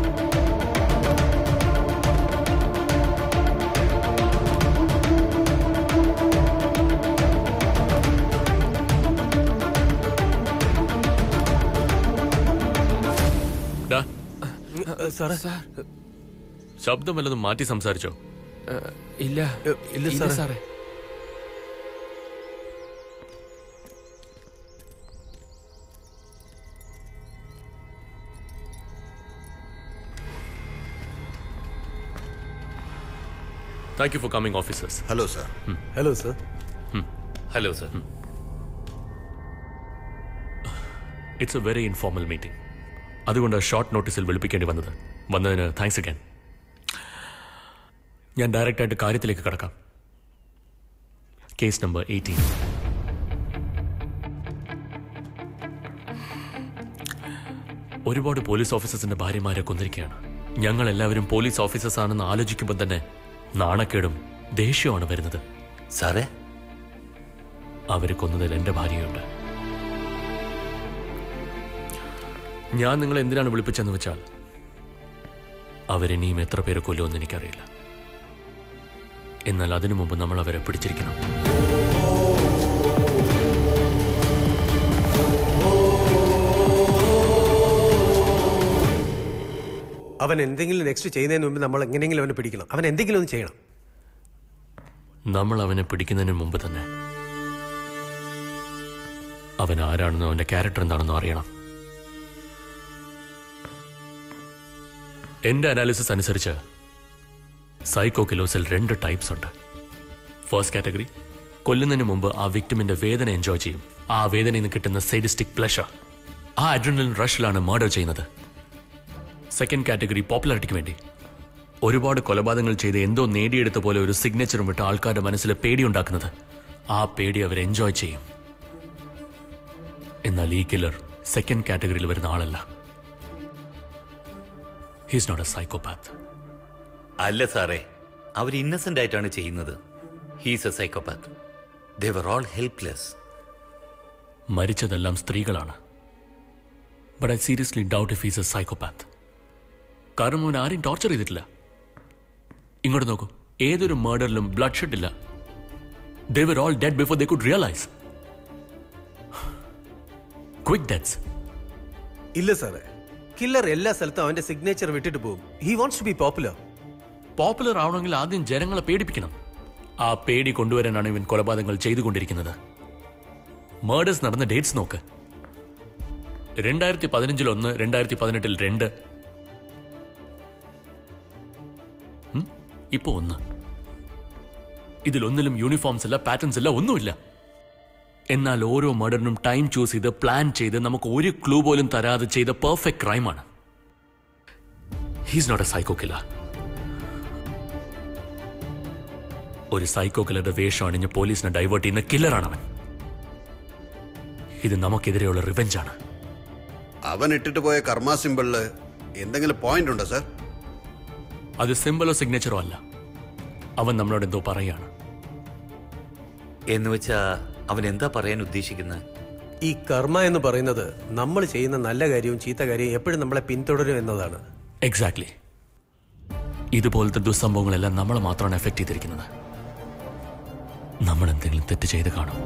ഡാ, സാറേ ശബ്ദം വല്ലതും മാറ്റി സംസാരിച്ചോ ഏഹ്, ഇല്ല ഏഹ്, ഇല്ല സാറേ. സാറേ thank you for coming officers hello sir hello sir hello sir it's a very informal meeting അതുകൊണ്ട് ഷോർട്ട് നോട്ടീസിൽ വിളിപ്പിക്കേണ്ടി വന്നത് വന്നതിന് താങ്ക്സ് അഗൈൻ ഞാൻ ഡയറക്റ്റായിട്ട് കാര്യത്തിലേക്ക് കടക്കാം കേസ് നമ്പർ എയ്റ്റീൻ ഒരുപാട് പോലീസ് ഓഫീസേഴ്സിന്റെ ഭാര്യമാരെ കൊന്നിരിക്കുകയാണ് ഞങ്ങൾ എല്ലാവരും പോലീസ് ഓഫീസേഴ്സ് ആണെന്ന് ആലോചിക്കുമ്പോൾ തന്നെ നാണക്കേടും ദേഷ്യവുമാണ് വരുന്നത് സാറേ അവരെ കൊന്നതിൽ എന്റെ ഭാര്യയുണ്ട് ഞാൻ നിങ്ങളെ എന്തിനാണ് വിളിപ്പിച്ചെന്ന് വെച്ചാൽ അവരിനിയും എത്ര പേരെ കൊല്ലുമെന്ന് എനിക്കറിയില്ല എന്നാൽ അതിനു മുമ്പ് നമ്മൾ അവരെ പിടിച്ചിരിക്കണം അവൻ എന്തെങ്കിലും നെക്സ്റ്റ് ചെയ്യുന്നതിന് മുമ്പ് നമ്മൾ എങ്ങനെയെങ്കിലും അവനെ പിടിക്കണം അവൻ എന്തെങ്കിലും ഒന്ന് ചെയ്യണം നമ്മൾ അവനെ പിടിക്കുന്നതിന് മുമ്പ് തന്നെ അവൻ ആരാണെന്നോ അവന്റെ ക്യാരക്ടർ എന്താണെന്നോ അറിയണം എന്റെ അനാലിസിസ് അനുസരിച്ച് സൈക്കോ കിലോസിൽ രണ്ട് ടൈപ്സ് ഉണ്ട് ഫസ്റ്റ് കാറ്റഗറി കൊല്ലുന്നതിന് മുമ്പ് ആ വിക്ടിമിന്റെ വേദന എൻജോയ് ചെയ്യും ആ വേദനയിൽ നിന്ന് കിട്ടുന്ന സൈഡിസ്റ്റിക് പ്ലഷർ ആ അഡ്രിനലിൻ റഷിലാണ് മർഡർ ചെയ്യുന്നത് സെക്കൻഡ് കാറ്റഗറി പോപ്പുലാരിറ്റിക്ക് വേണ്ടി ഒരുപാട് കൊലപാതകങ്ങൾ ചെയ്ത് എന്തോ നേടിയെടുത്ത പോലെ ഒരു സിഗ്നേച്ചറും വിട്ട് ആൾക്കാരുടെ മനസ്സിൽ പേടിയുണ്ടാക്കുന്നത് ആ പേടി അവർ എൻജോയ് ചെയ്യും എന്നാൽ ഈ കില്ലർ സെക്കൻഡ് കാറ്റഗറിയിൽ വരുന്ന ആളല്ല ഹീസ് നോട്ട് എ സൈക്കോപാത്ത് അല്ല സാറേ അവർ ഇന്നസെന്റ് ആയിട്ടാണ് ചെയ്യുന്നത് he's a psychopath they're all helpless മരിച്ചതെല്ലാം സ്ത്രീകളാണ് but I seriously doubt if he's a psychopath കാരണം അവൻ ആരെയും ടോർച്ചർ ചെയ്തിട്ടില്ല ഇങ്ങോട്ട് നോക്കൂ ഏതൊരു മർഡറിലും ബ്ലഡ് ഷെഡ് ഇല്ല they were all dead before they could realise quick deaths ഇല്ല സാറേ കില്ലർ എല്ലാ സ്ഥലത്തും അവന്റെ സിഗ്നേച്ചർ വിട്ടിട്ട് പോകും he wants to be popular popular ആവണമെങ്കിൽ ആദ്യം ജനങ്ങളെ പേടിപ്പിക്കണം ആ പേടി കൊണ്ടുവരാനാണ് ഇവൻ കൊലപാതകങ്ങൾ ചെയ്തുകൊണ്ടിരിക്കുന്നത് മേഡേഴ്സ് നടന്ന ഡേറ്റ്സ് നോക്ക് രണ്ടായിരത്തി പതിനഞ്ചിൽ ഒന്ന് രണ്ടായിരത്തി പതിനെട്ടിൽ രണ്ട് ഉം, ഇപ്പൊ ഒന്ന് ഇതിലൊന്നിലും യൂണിഫോംസ് ഇല്ല പാറ്റേൺസ് ഇല്ല ഒന്നുമില്ല എന്നാൽ ഓരോ മർഡറിനും ടൈം ചൂസ് ചെയ്ത് പ്ലാൻ ചെയ്ത് നമുക്ക് ഒരു ക്ലൂ പോലും തരാതെ ചെയ്ത പെർഫെക്റ്റ് ക്രൈമാണ് he's not a psycho killer ഒരു സൈക്കോ കില്ലറുടെ വേഷം അണിഞ്ഞ് പോലീസിനെ ഡൈവേർട്ട് ചെയ്യുന്ന കില്ലറാണ് അവൻ ഇത് നമുക്കെതിരെയുള്ള റിവെഞ്ചാണ് അവൻ ഇട്ടിട്ട് പോയ കർമ്മ സിമ്പിളില് എന്തെങ്കിലും പോയിന്റ് ഉണ്ടോ സാർ അത് സിമ്പിളോ സിഗ്നേച്ചറോ അല്ല അവൻ നമ്മളോട് എന്തോ പറയാണ് എന്ന് വെച്ചാ അവൻ എന്താ പറയാൻ ഉദ്ദേശിക്കുന്നത് ഈ കർമ്മ എന്ന് പറയുന്നത് നമ്മൾ ചെയ്യുന്ന നല്ല കാര്യവും ചീത്ത കാര്യവും എപ്പോഴും നമ്മളെ പിന്തുടരും എന്നതാണ് എക്സാക്ട്ലി ഇതുപോലത്തെ ദുസ്സംഭവങ്ങളെല്ലാം നമ്മളെ മാത്രമാണ് എഫക്ട് ചെയ്തിരിക്കുന്നത് നമ്മൾ എന്തെങ്കിലും തെറ്റ് ചെയ്ത് കാണും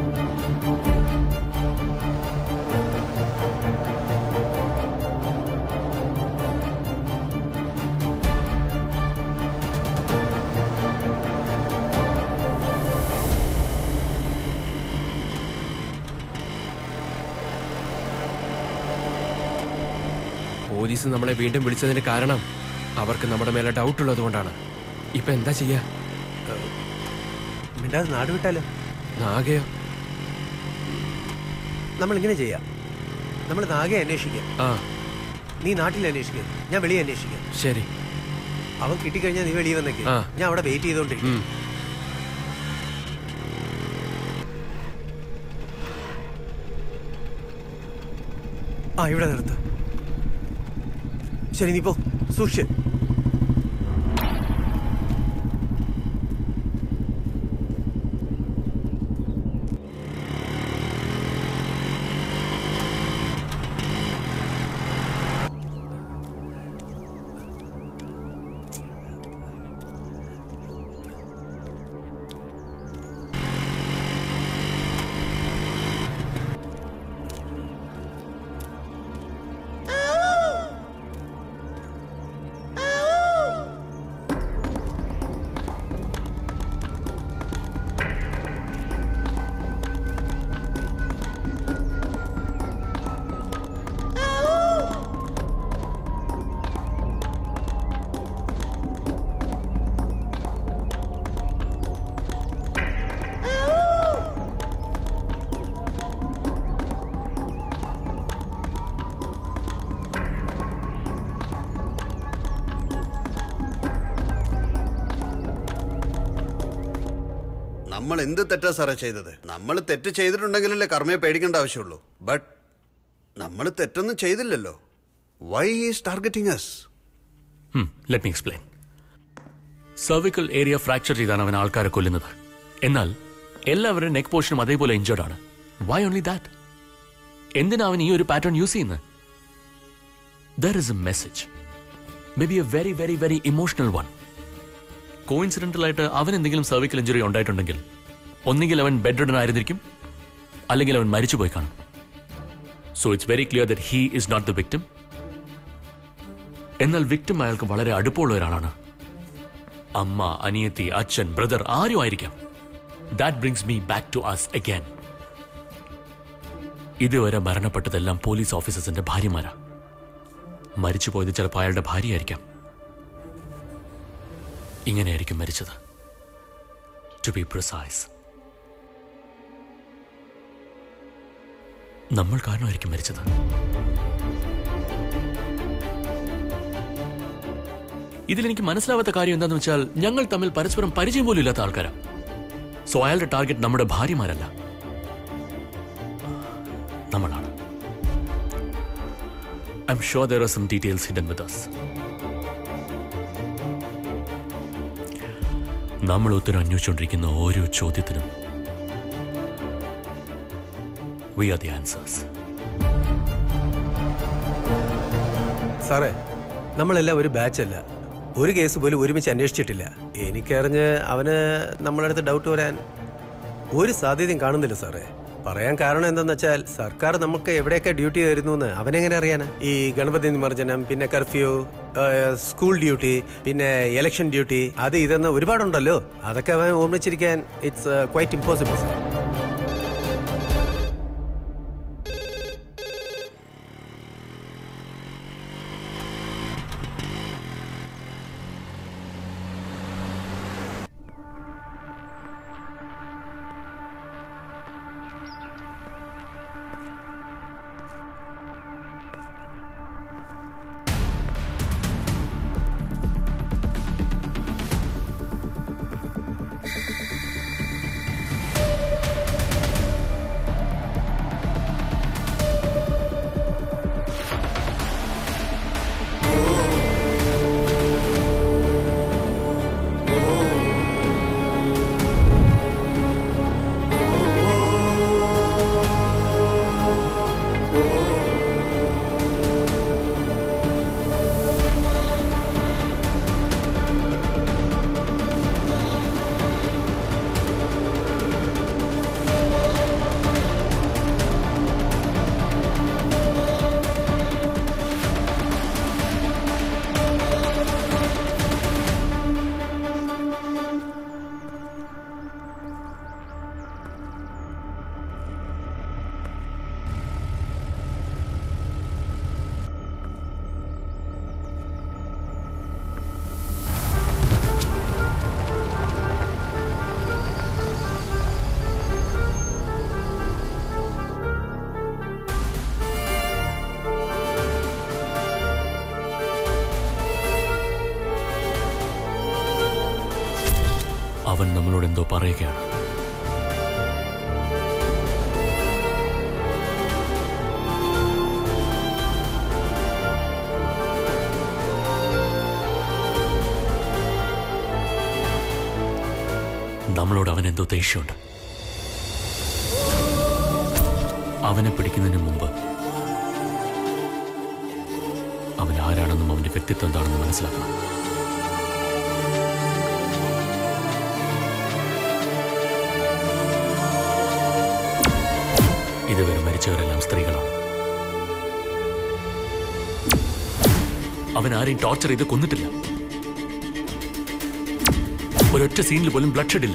പോലീസ് നമ്മളെ വീണ്ടും വിളിച്ചതിന് കാരണം അവർക്ക് നമ്മുടെ മേലെ ഡൗട്ട് ഉള്ളത് കൊണ്ടാണ് ഇപ്പൊ എന്താ ചെയ്യാ മിണ്ടാതെ നാട് വിട്ടാലോ നാഗയോ നമ്മൾ ഇങ്ങനെ ചെയ്യാം നമ്മൾ നാഗെ അന്വേഷിക്കാം ആ നീ നാട്ടിൽ അന്വേഷിക്കുക ഞാൻ വെളിയെ അന്വേഷിക്കാം ശരി അവൻ കിട്ടിക്കഴിഞ്ഞാൽ നീ വെളിയെ വന്നേക്ക് ആ. ഞാൻ അവിടെ വെയിറ്റ് ചെയ്തോണ്ടിരിക്കും ഉം. ആ ഇവിടെ നിർത്ത ശരി നീ പോ സൂക്ഷിച്ച് നമ്മൾ എന്ത് തെറ്റാ സാറേ ചെയ്തത് നമ്മൾ തെറ്റ് ചെയ്തിട്ടുണ്ടെങ്കിലല്ലേ കർമ്മയെ പേടിക്കേണ്ട ആവശ്യമുള്ളൂ ബട്ട് നമ്മൾ തെറ്റൊന്നും ചെയ്തില്ലല്ലോ why is targeting us let me explain cervical area fracture ചെയ്താണ് അവൻ ആൾക്കാരെ കൊല്ലുന്നത് എന്നാൽ എല്ലാവരുടെ നെക്ക് പോർഷനും അതേപോലെ ഇഞ്ചേർഡ് ആണ് വൈ ഓൺലി ദാറ്റ് എന്തിനാ അവൻ ഈ ഒരു പാറ്റേൺ യൂസ് ചെയ്യുന്നത് there is a message may be a very very very emotional one coincidental ആയിട്ട് അവൻ എന്തെങ്കിലും സർവിക്കൽ ഇഞ്ചുറി ഉണ്ടായിട്ടുണ്ടെങ്കിൽ ഒന്നുകിൽ അവൻ ബെഡ് റിഡൻ ആയിരുന്നിരിക്കും അല്ലെങ്കിൽ അവൻ മരിച്ചുപോയി കാണും so it's very clear that he is not the victim എന്നാൽ വിക്ടിം അയാൾക്ക് വളരെ അടുപ്പമുള്ള ഒരാളാണ് അമ്മ അനിയത്തി അച്ഛൻ ബ്രദർ ആരും ആയിരിക്കാം that brings me back to us again ഇതുവരെ മരണപ്പെട്ടതെല്ലാം പോലീസ് ഓഫീസേഴ്സിന്റെ ഭാര്യമാരാ മരിച്ചുപോയത് ചിലപ്പോൾ അയാളുടെ ഭാര്യയായിരിക്കാം ഇങ്ങനെയായിരിക്കും മരിച്ചത് ടു ബി പ്രിസൈസ് നമ്മൾ കാരണമായിരിക്കും മരിച്ചത് ഇതിലെനിക്ക് മനസ്സിലാവാത്ത കാര്യം എന്താണെന്ന് വെച്ചാൽ ഞങ്ങൾ തമ്മിൽ പരസ്പരം പരിചയം പോലും ഇല്ലാത്ത ആൾക്കാരാ സോ അയാളുടെ ടാർഗറ്റ് നമ്മുടെ ഭാര്യമാരല്ല നമ്മളാണ് I am sure there are some details hidden with us നമ്മൾ ഉത്തരം അന്വേഷിച്ചുകൊണ്ടിരിക്കുന്ന ഓരോ ചോദ്യത്തിനും വി ആർ ദി ആൻസേഴ്സ് സാറേ നമ്മളെല്ലാം ഒരു ബാച്ച് അല്ല ഒരു കേസ് പോലും ഒരുമിച്ച് അന്വേഷിച്ചിട്ടില്ല എനിക്കറിഞ്ഞ് അവന് നമ്മളടുത്ത് ഡൗട്ട് വരാൻ ഒരു സാധ്യതയും കാണുന്നില്ല സാറേ പറയാൻ കാരണം എന്താന്ന് വെച്ചാൽ സർക്കാർ നമുക്ക് എവിടെയൊക്കെ ഡ്യൂട്ടി തരുന്നു എന്ന് അവനെങ്ങനെ അറിയാനാ ഈ ഗണപതി നിമർജനം പിന്നെ കർഫ്യൂ സ്കൂൾ ഡ്യൂട്ടി പിന്നെ ഇലക്ഷൻ ഡ്യൂട്ടി അത് ഇതെന്ന് ഒരുപാടുണ്ടല്ലോ അതൊക്കെ അവൻ ഓർമ്മിച്ചിരിക്കാൻ ഇറ്റ്സ് ക്വൈറ്റ് ഇമ്പോസിബിൾ സാർ അവൻ നമ്മളോട് എന്തോ പറയുകയാണ് നമ്മളോട് അവൻ എന്തോ ദേഷ്യമുണ്ട് അവനെ പിടിക്കുന്നതിന് മുമ്പ് അവൻ ആരാണെന്നും അവന്റെ വ്യക്തിത്വം എന്താണെന്നും മനസ്സിലാക്കണം ഇതുവരെ മരിച്ചവരെല്ലാം സ്ത്രീകളാണ് അവൻ ആരെയും ടോർച്ചർ ചെയ്ത് കൊന്നിട്ടില്ല ഒരൊറ്റ സീനിൽ പോലും ബ്ലഡ് ഷെഡ് ഇല്ല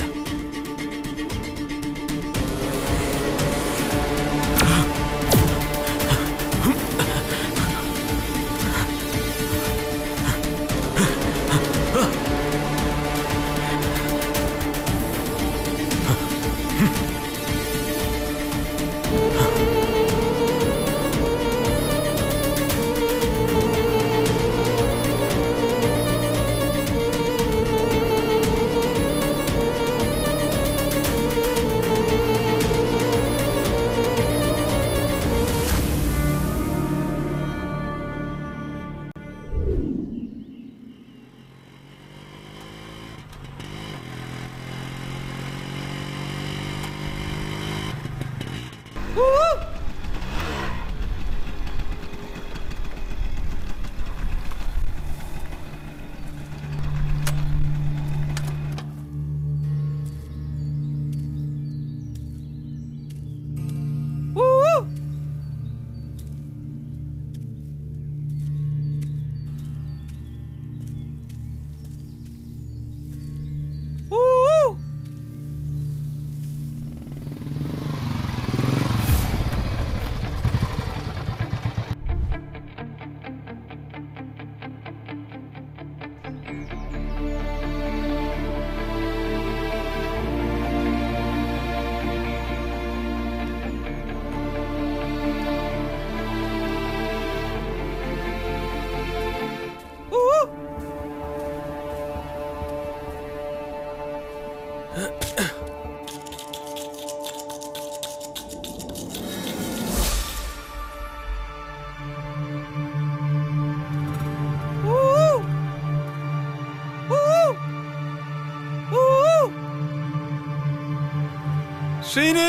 ശ്രീനി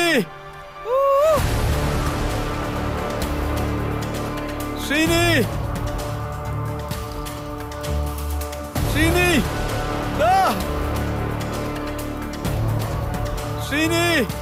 ശ്രീനി ശ്രീനി ദാ. ശ്രീനി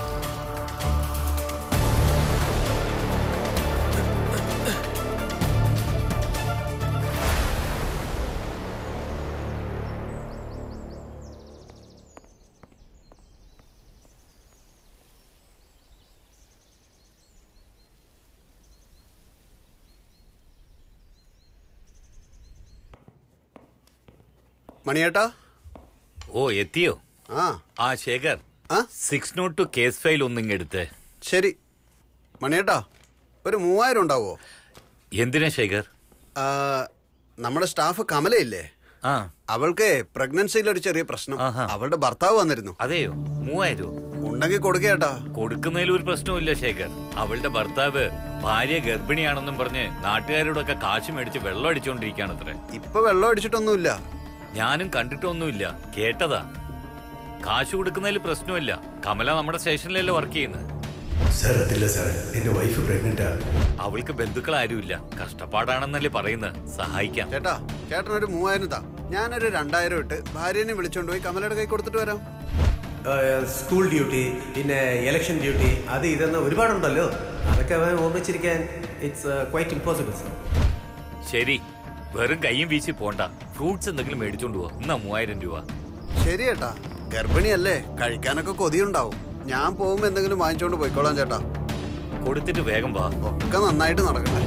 മണിയേട്ടാ ഓ എത്തിയോ ആ ആ ശേഖർ ആ six nought two case file ഒന്നിങ്ങെടുത്ത് ശരി മണിയേട്ടാ ഒരു മൂവായിരം ഉണ്ടാവോ എന്തിനാ ശേഖർ ആ, നമ്മുടെ സ്റ്റാഫ് കമലയില്ലേ ആ അവൾക്ക് പ്രഗ്നൻസിയിൽ ഒരു ചെറിയ പ്രശ്നം ആഹാ. അവളുടെ ഭർത്താവ് വന്നിരുന്നു അതെയോ മൂവായിരോ ഉണ്ടെങ്കിൽ കൊടുക്കേട്ടാ കൊടുക്കുന്നതിൽ ഒരു പ്രശ്നവുമില്ല ശേഖർ അവളുടെ ഭർത്താവ് ഭാര്യ ഗർഭിണിയാണെന്നും പറഞ്ഞ് നാട്ടുകാരോടൊക്കെ കാശ് മേടിച്ച് വെള്ളം അടിച്ചുകൊണ്ടിരിക്കുകയാണത്രേ ഇപ്പൊ വെള്ളം അടിച്ചിട്ടൊന്നുമില്ല ഞാനും കണ്ടിട്ടൊന്നുമില്ല കേട്ടതാ കാശ് കൊടുക്കുന്നതിൽ പ്രശ്നമില്ല കമല നമ്മുടെ സ്റ്റേഷനിലല്ലേ വർക്ക് ചെയ്യുന്നത് സാർ അതില്ല സാർ എന്റെ വൈഫ് പ്രഗ്നന്റാ അവൾക്ക് ബന്ധുക്കൾ ആരുമില്ല കഷ്ടപ്പാടാണെന്നല്ലേ പറയുന്നത് സഹായിക്കാം ചേട്ടാ ചേട്ടനൊരു മൂവായിരം താ ഞാനൊരു രണ്ടായിരം ഇട്ട് ഭാര്യനെ വിളിച്ചോണ്ട് പോയി കമലയുടെ കൈ കൊടുത്തിട്ട് വരാം സ്കൂൾ ഡ്യൂട്ടി പിന്നെ ഇലക്ഷൻ ഡ്യൂട്ടി അത് ഇതെന്ന് ഒരുപാടുണ്ടല്ലോ അതൊക്കെ അവൻ ഓർമ്മിച്ചിരിക്കാൻ ഇറ്റ്സ് ക്വൈറ്റ് ഇമ്പോസിബിൾ സാർ ശരി വെറും കൈയും വീശി പോണ്ട ഫ്രൂട്ട്സ് എന്തെങ്കിലും മേടിച്ചോണ്ട് പോവാ എന്നാ മൂവായിരം രൂപ ശരി ചേട്ടാ ഗർഭിണിയല്ലേ കഴിക്കാനൊക്കെ കൊതിയുണ്ടാവും ഞാൻ പോകുമ്പോ എന്തെങ്കിലും വാങ്ങിച്ചോണ്ട് പോയിക്കോളാം ചേട്ടാ കൊടുത്തിട്ട് വേഗം വാ ഒക്കെ നന്നായിട്ട് നടക്കട്ടെ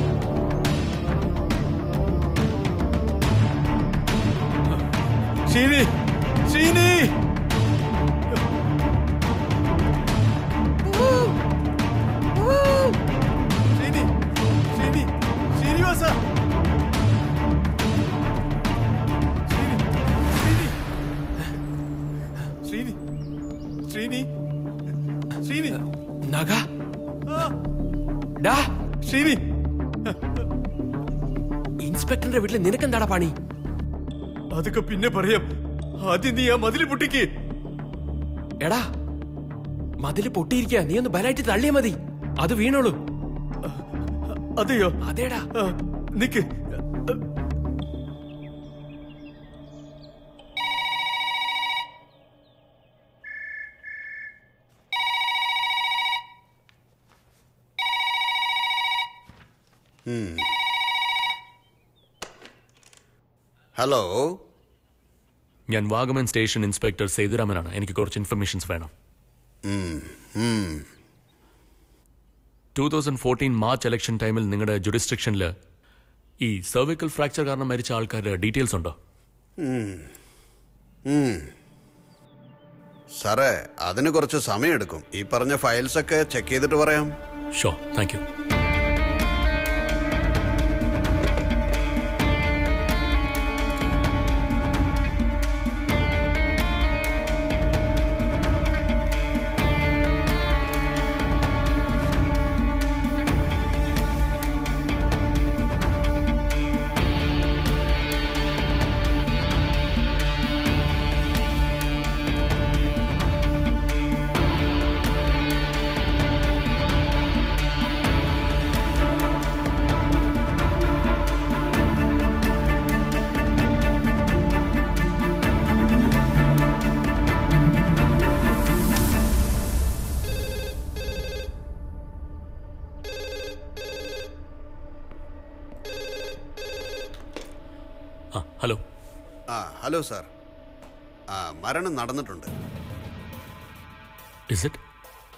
ശ്രീനി ശ്രീനി ശ്രീനി ശ്രീനി ശ്രീനിവാസ ശ്രീനി ശ്രീനി ശ്രീനി ശ്രീനി ശ്രീനി നഗ ഡാ ശ്രീനി ഇൻസ്പെക്ടറിന്റെ വീട്ടിൽ നിനക്കെന്താടാ പണി അതൊക്കെ പിന്നെ പറയാം ആദ്യം നീ ആ മതില് പൊട്ടിക്ക് എടാ മതില് പൊട്ടിയിരിക്കുക നീ ഒന്ന് ബലായിട്ട് തള്ളിയാ മതി അത് വീണോളൂ അതെയോ അതേടാ ആ, നിക്ക് ഹലോ ഞാൻ വാഗമൻ സ്റ്റേഷൻ ഇൻസ്പെക്ടർ സേതുരാമനാണ് എനിക്ക് കുറച്ച് ഇൻഫർമേഷൻസ് വേണം two thousand fourteen March election ടൈമിൽ നിങ്ങളുടെ ജുഡിസ്ട്രിക്ഷനിൽ ഈ സെർവിക്കൽ ഫ്രാക്ചർ കാരണം മരിച്ച ആൾക്കാരുടെ ഡീറ്റെയിൽസ് ഉണ്ടോ സാറേ അതിന് കുറച്ച് സമയമെടുക്കും ഈ പറഞ്ഞ ഫയൽസ് ഒക്കെ ചെക്ക് ചെയ്തിട്ട് പറയാം ഷോ താങ്ക് യു ആ ഹലോ ആ ഹലോ സാർ ആ മരണം നടന്നിട്ടുണ്ട് is it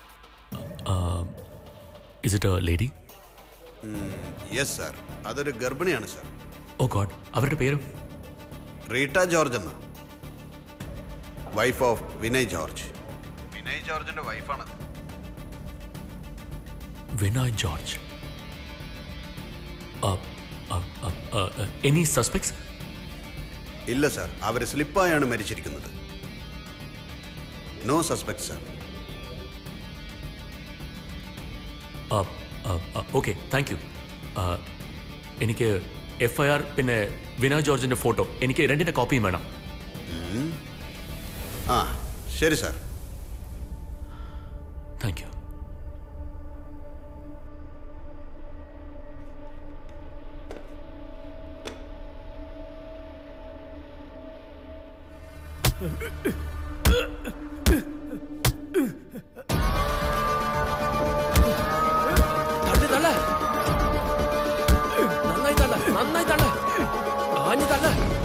is it a lady yes sir അതൊരു ഗർഭിണിയാണ് സാർ ഓ ഗോഡ് അവരുടെ പേരും റീട്ട ജോർജ് എന്ന വൈഫ് ഓഫ് വിനയ് ജോർജ് വിനയ് ജോർജിന്റെ വൈഫാണത് വിനോയ് ജോർജ് എനി സസ്പെക്ട്സ് ഇല്ല സാർ അവർ സ്ലിപ്പായാണ് മരിച്ചിരിക്കുന്നത് no suspect sir okay thank you എനിക്ക് എഫ് ഐ ആർ പിന്നെ വിനോയ് ജോർജിന്റെ ഫോട്ടോ എനിക്ക് രണ്ടിന്റെ കോപ്പിയും വേണം ആ ശരി സാർ താങ്ക് യു തള്ളു തള്ള നന്നായി തള്ള നന്നായി തള്ള ആഞ്ഞു തള്ള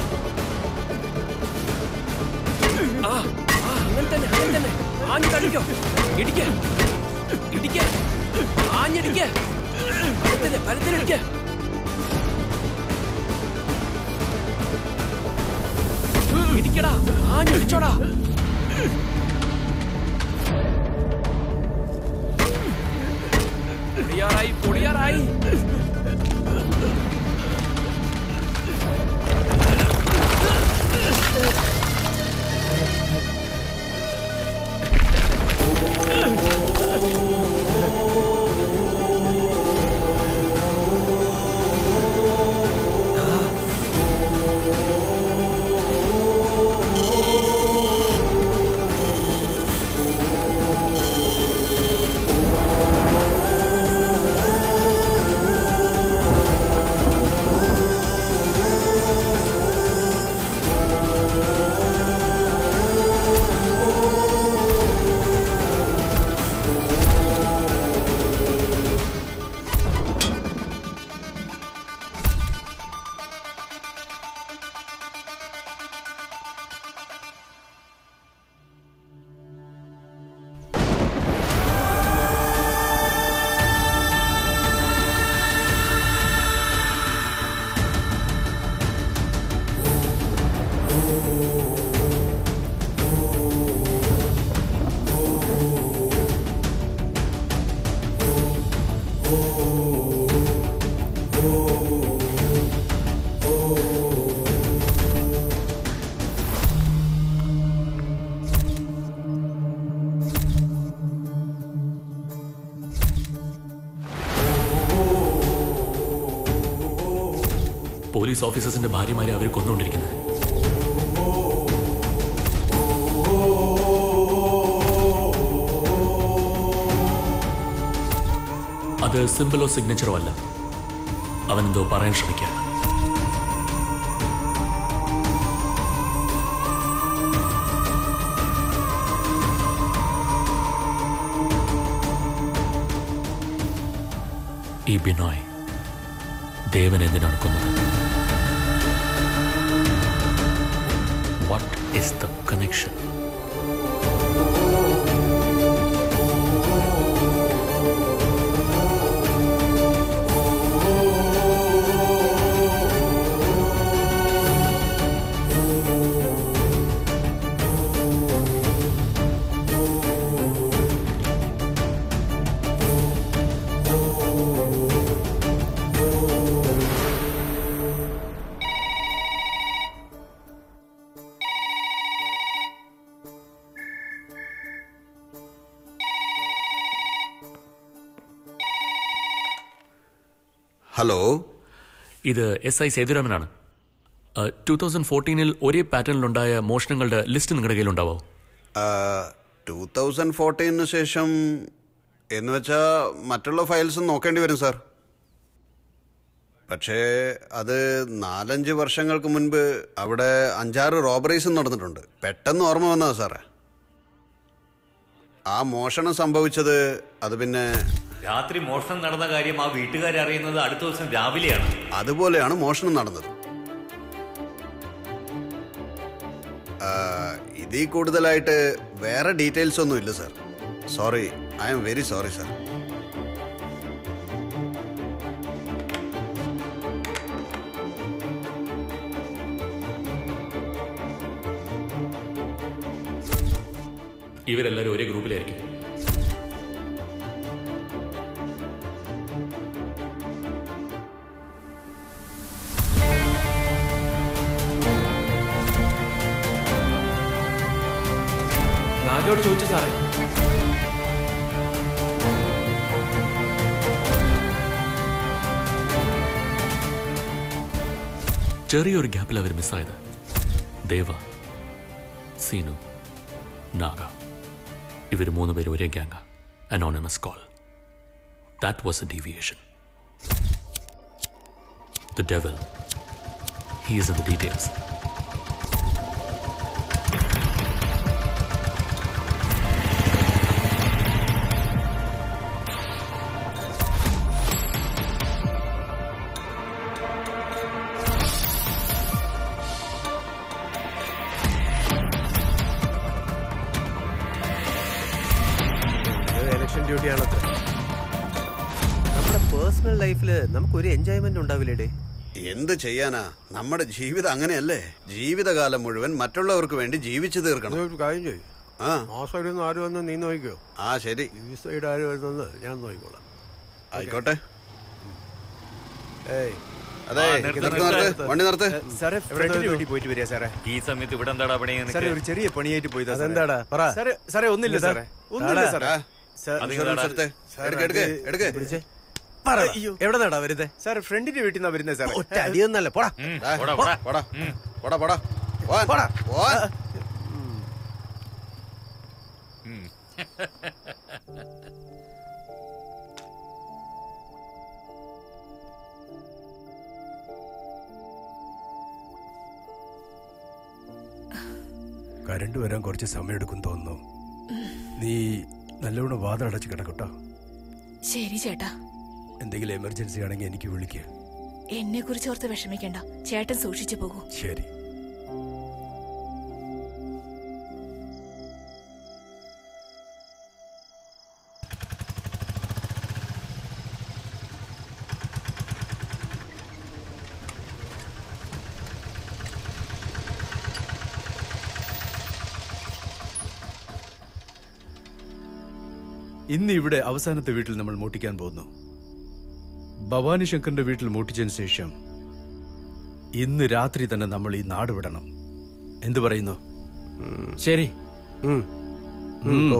ആ ആ അങ്ങനെ തന്നെ അങ്ങനെ തന്നെ ആഞ്ഞു തള്ളിക്കോ ഇടിക്ക ഇടിക്ക ആഞ്ഞിടിക്ക പലത്തില് പലത്തിലിടിക്ക ഇടിക്കടാ ആഞ്ഞിടിച്ചോടാ പൊടിയാറായി പൊടിയാറായി ആ പോലീസ് ഓഫീസേഴ്സിന്റെ ഭാര്യമാരെ അവർ കൊന്നുകൊണ്ടിരിക്കുന്നത് അത് സിമ്പിളോ സിഗ്നേച്ചറോ അല്ല അവനെന്തോ പറയാൻ ശ്രമിക്കുകയാണ് ഈ ബിനോയ് ദേവൻ എന്തിനാണ് കൊന്നത് what is the connection hello ഇത് എസ് ഐ സേതുരാമനാണ് ടൂ തൗസൻഡ് ഫോർട്ടീനിൽ ഒരേ പാറ്റേണിലുണ്ടായ മോഷണങ്ങളുടെ ലിസ്റ്റ് നിങ്ങളുടെ കയ്യിലുണ്ടാവോ ടൂ തൗസൻഡ് ഫോർട്ടീനു ശേഷം എന്ന് വെച്ചാൽ മറ്റുള്ള ഫയൽസും നോക്കേണ്ടി വരും സാർ പക്ഷേ അത് നാലഞ്ച് വർഷങ്ങൾക്ക് മുൻപ് അവിടെ അഞ്ചാറ് റോബറീസും നടന്നിട്ടുണ്ട് പെട്ടെന്ന് ഓർമ്മ വന്നതാ സാറേ ആ മോഷണം സംഭവിച്ചത് അത് പിന്നെ രാത്രി മോഷണം നടന്ന കാര്യം ആ വീട്ടുകാരറിയുന്നത് അടുത്ത ദിവസം രാവിലെയാണ് അതുപോലെയാണ് മോഷണം നടന്നത് ആ, ഇതിൽ കൂടുതലായിട്ട് വേറെ ഡീറ്റെയിൽസ് ഒന്നും ഇല്ല sir sorry I am very sorry sir ഇവരെല്ലാവരും ഒരേ ഗ്രൂപ്പിലായിരിക്കും നാഗയോട് ചോദിച്ചു സാറേ ചെറിയൊരു ഗ്യാപ്പിൽ അവർ മിസ്സായത് ദേവ സീനു നാഗ ഇവർ മൂന്ന് പേര് ഒരേ gang anonymous call that was a deviation the devil he's in the details election duty ആണത്ര നമ്മുടെ പേഴ്സണൽ ലൈഫിൽ നമുക്ക് ഒരു എൻജോയ്മെന്റ് ഉണ്ടാവില്ലേടേ എന്ത് ചെയ്യാനാ നമ്മുടെ ജീവിതം അങ്ങനെയല്ലേ ജീവിതകാലം മുഴുവൻ മറ്റുള്ളവർക്ക് വേണ്ടി ജീവിച്ചു തീർക്കണം ഒരു കാര്യം ചെയ്യും ആ ആ സൈഡിൽ നിന്ന് ആരും വന്ന് നീ നോക്കിക്കോ ആ ശരി ഈ സൈഡ് ആരും വരുന്നത് ഞാൻ നോക്കിക്കോളാം ആയിക്കോട്ടെ ഏയ് അതെ ആ, നിർത്ത്, നിർത്ത് നിർത്ത്. നിർത്ത് വണ്ടി നിർത്ത് സാറേ ഫ്രണ്ടിന്റെ വീട്ടിൽ പോയിട്ട് വരിക സാറേ ഈ സമയത്ത് ഇവിടെ എന്താടാ പണി നിനക്ക്? സാറേ ഒരു ചെറിയ പണിയായിട്ട് പോയതാ സാറേ. അതെന്താടാ പറ സാറേ സാറേ ഒന്നില്ല ഇതാ. സാറേ ഒന്നില്ല സാറേ ആ, സാർ അത് ഇൻഷുറൻസ് ഇതാടാ. എടുത്തേ. എടുക്ക് എടുക്ക് എടുക്ക് പിടിച്ചേ പറ അയ്യോ. എവിടെ നടാ വരുന്നേ സാറേ ഫ്രണ്ടിന്റെ വീട്ടിൽ നിന്നാ വരുന്നത് സാറേ ഒറ്റ അടിയൊന്നല്ല പോടാ ഉം, ആ, പോടാ, പോടാ. പോടാ പോടാ പോടാ പോവാൻ, പോടാ. പോവാൻ. കരണ്ട് വരാൻ കുറച്ച് സമയം എടുക്കും തോന്നുന്നു നീ നല്ലവണ്ണം വാതിലടച്ച് കിടക്കട്ടോ ശരി ചേട്ടാ എന്തെങ്കിലും എമർജൻസി ആണെങ്കിൽ എനിക്ക് വിളിക്കുക എന്നെ കുറിച്ച് ഓർത്ത് വിഷമിക്കണ്ട ചേട്ടൻ സൂക്ഷിച്ചു പോകൂ ശരി ഇന്ന് ഇവിടെ അവസാനത്തെ വീട്ടിൽ നമ്മൾ മോട്ടിക്കാൻ പോകുന്നു ഭവാനി ശങ്കറിന്റെ വീട്ടിൽ മോട്ടിച്ചതിന് ശേഷം ഇന്ന് രാത്രി തന്നെ നമ്മൾ ഈ നാട് വിടണം എന്തു പറയുന്നു ശരി ഉം. ഉം. പോ.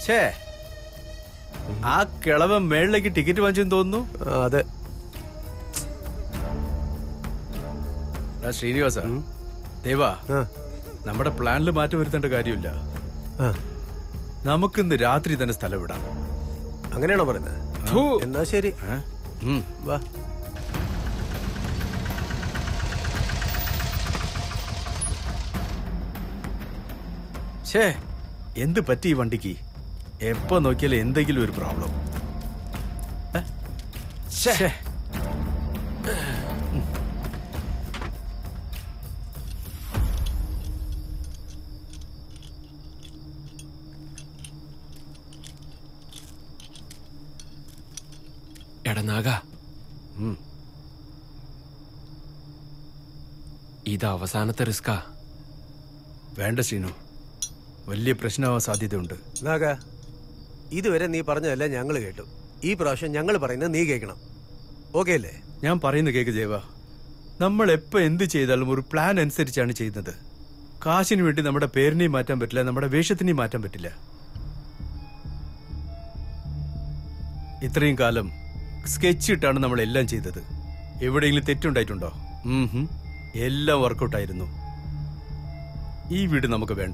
ഛേ ആ കിളവൻ മേളിലേക്ക് ടിക്കറ്റ് വാങ്ങിച്ചെന്ന് തോന്നുന്നു ആ, അതെ എടാ ശ്രീനിവാസ ദേവാ ആ നമ്മുടെ പ്ലാനിൽ മാറ്റം വരുത്തേണ്ട കാര്യമില്ല ആ നമുക്കിന്ന് രാത്രി തന്നെ സ്ഥലം വിടാം അങ്ങനെയാണോ പറയുന്നത് എന്നാ ശരി ഏ? ഉം. വാ ഛേ എന്ത് പറ്റി ഈ വണ്ടിക്ക് എപ്പോ നോക്കിയാലും എന്തെങ്കിലും ഒരു പ്രോബ്ലം ഛേ എടാ നാഗ ഇത് അവസാനത്തെ റിസ്കാ വേണ്ട ശ്രീനു വലിയ പ്രശ്നമാവാൻ സാധ്യതയുണ്ട് നാഗ ഇതുവരെ നീ പറഞ്ഞതല്ല ഞങ്ങൾ കേട്ടു ഈ പ്രാവശ്യം ഞങ്ങൾ പറയുന്നത് നീ കേൾക്കണം ഓക്കെ അല്ലേ ഞാൻ പറയുന്ന കേക്ക് ജയവ നമ്മൾ എപ്പോ എന്ത് ചെയ്താലും ഒരു പ്ലാൻ അനുസരിച്ചാണ് ചെയ്യുന്നത് കാശിന് വേണ്ടി നമ്മുടെ പേരിനെയും മാറ്റാൻ പറ്റില്ല നമ്മുടെ വേഷത്തിനെയും മാറ്റാൻ പറ്റില്ല ഇത്രയും കാലം സ്കെച്ച് ഇട്ടാണ് നമ്മൾ എല്ലാം ചെയ്തത് എവിടെയെങ്കിലും തെറ്റുണ്ടായിട്ടുണ്ടോ ഉം ഹും. എല്ലാം വർക്കൗട്ടായിരുന്നു ഈ വീട് നമുക്ക് വേണ്ട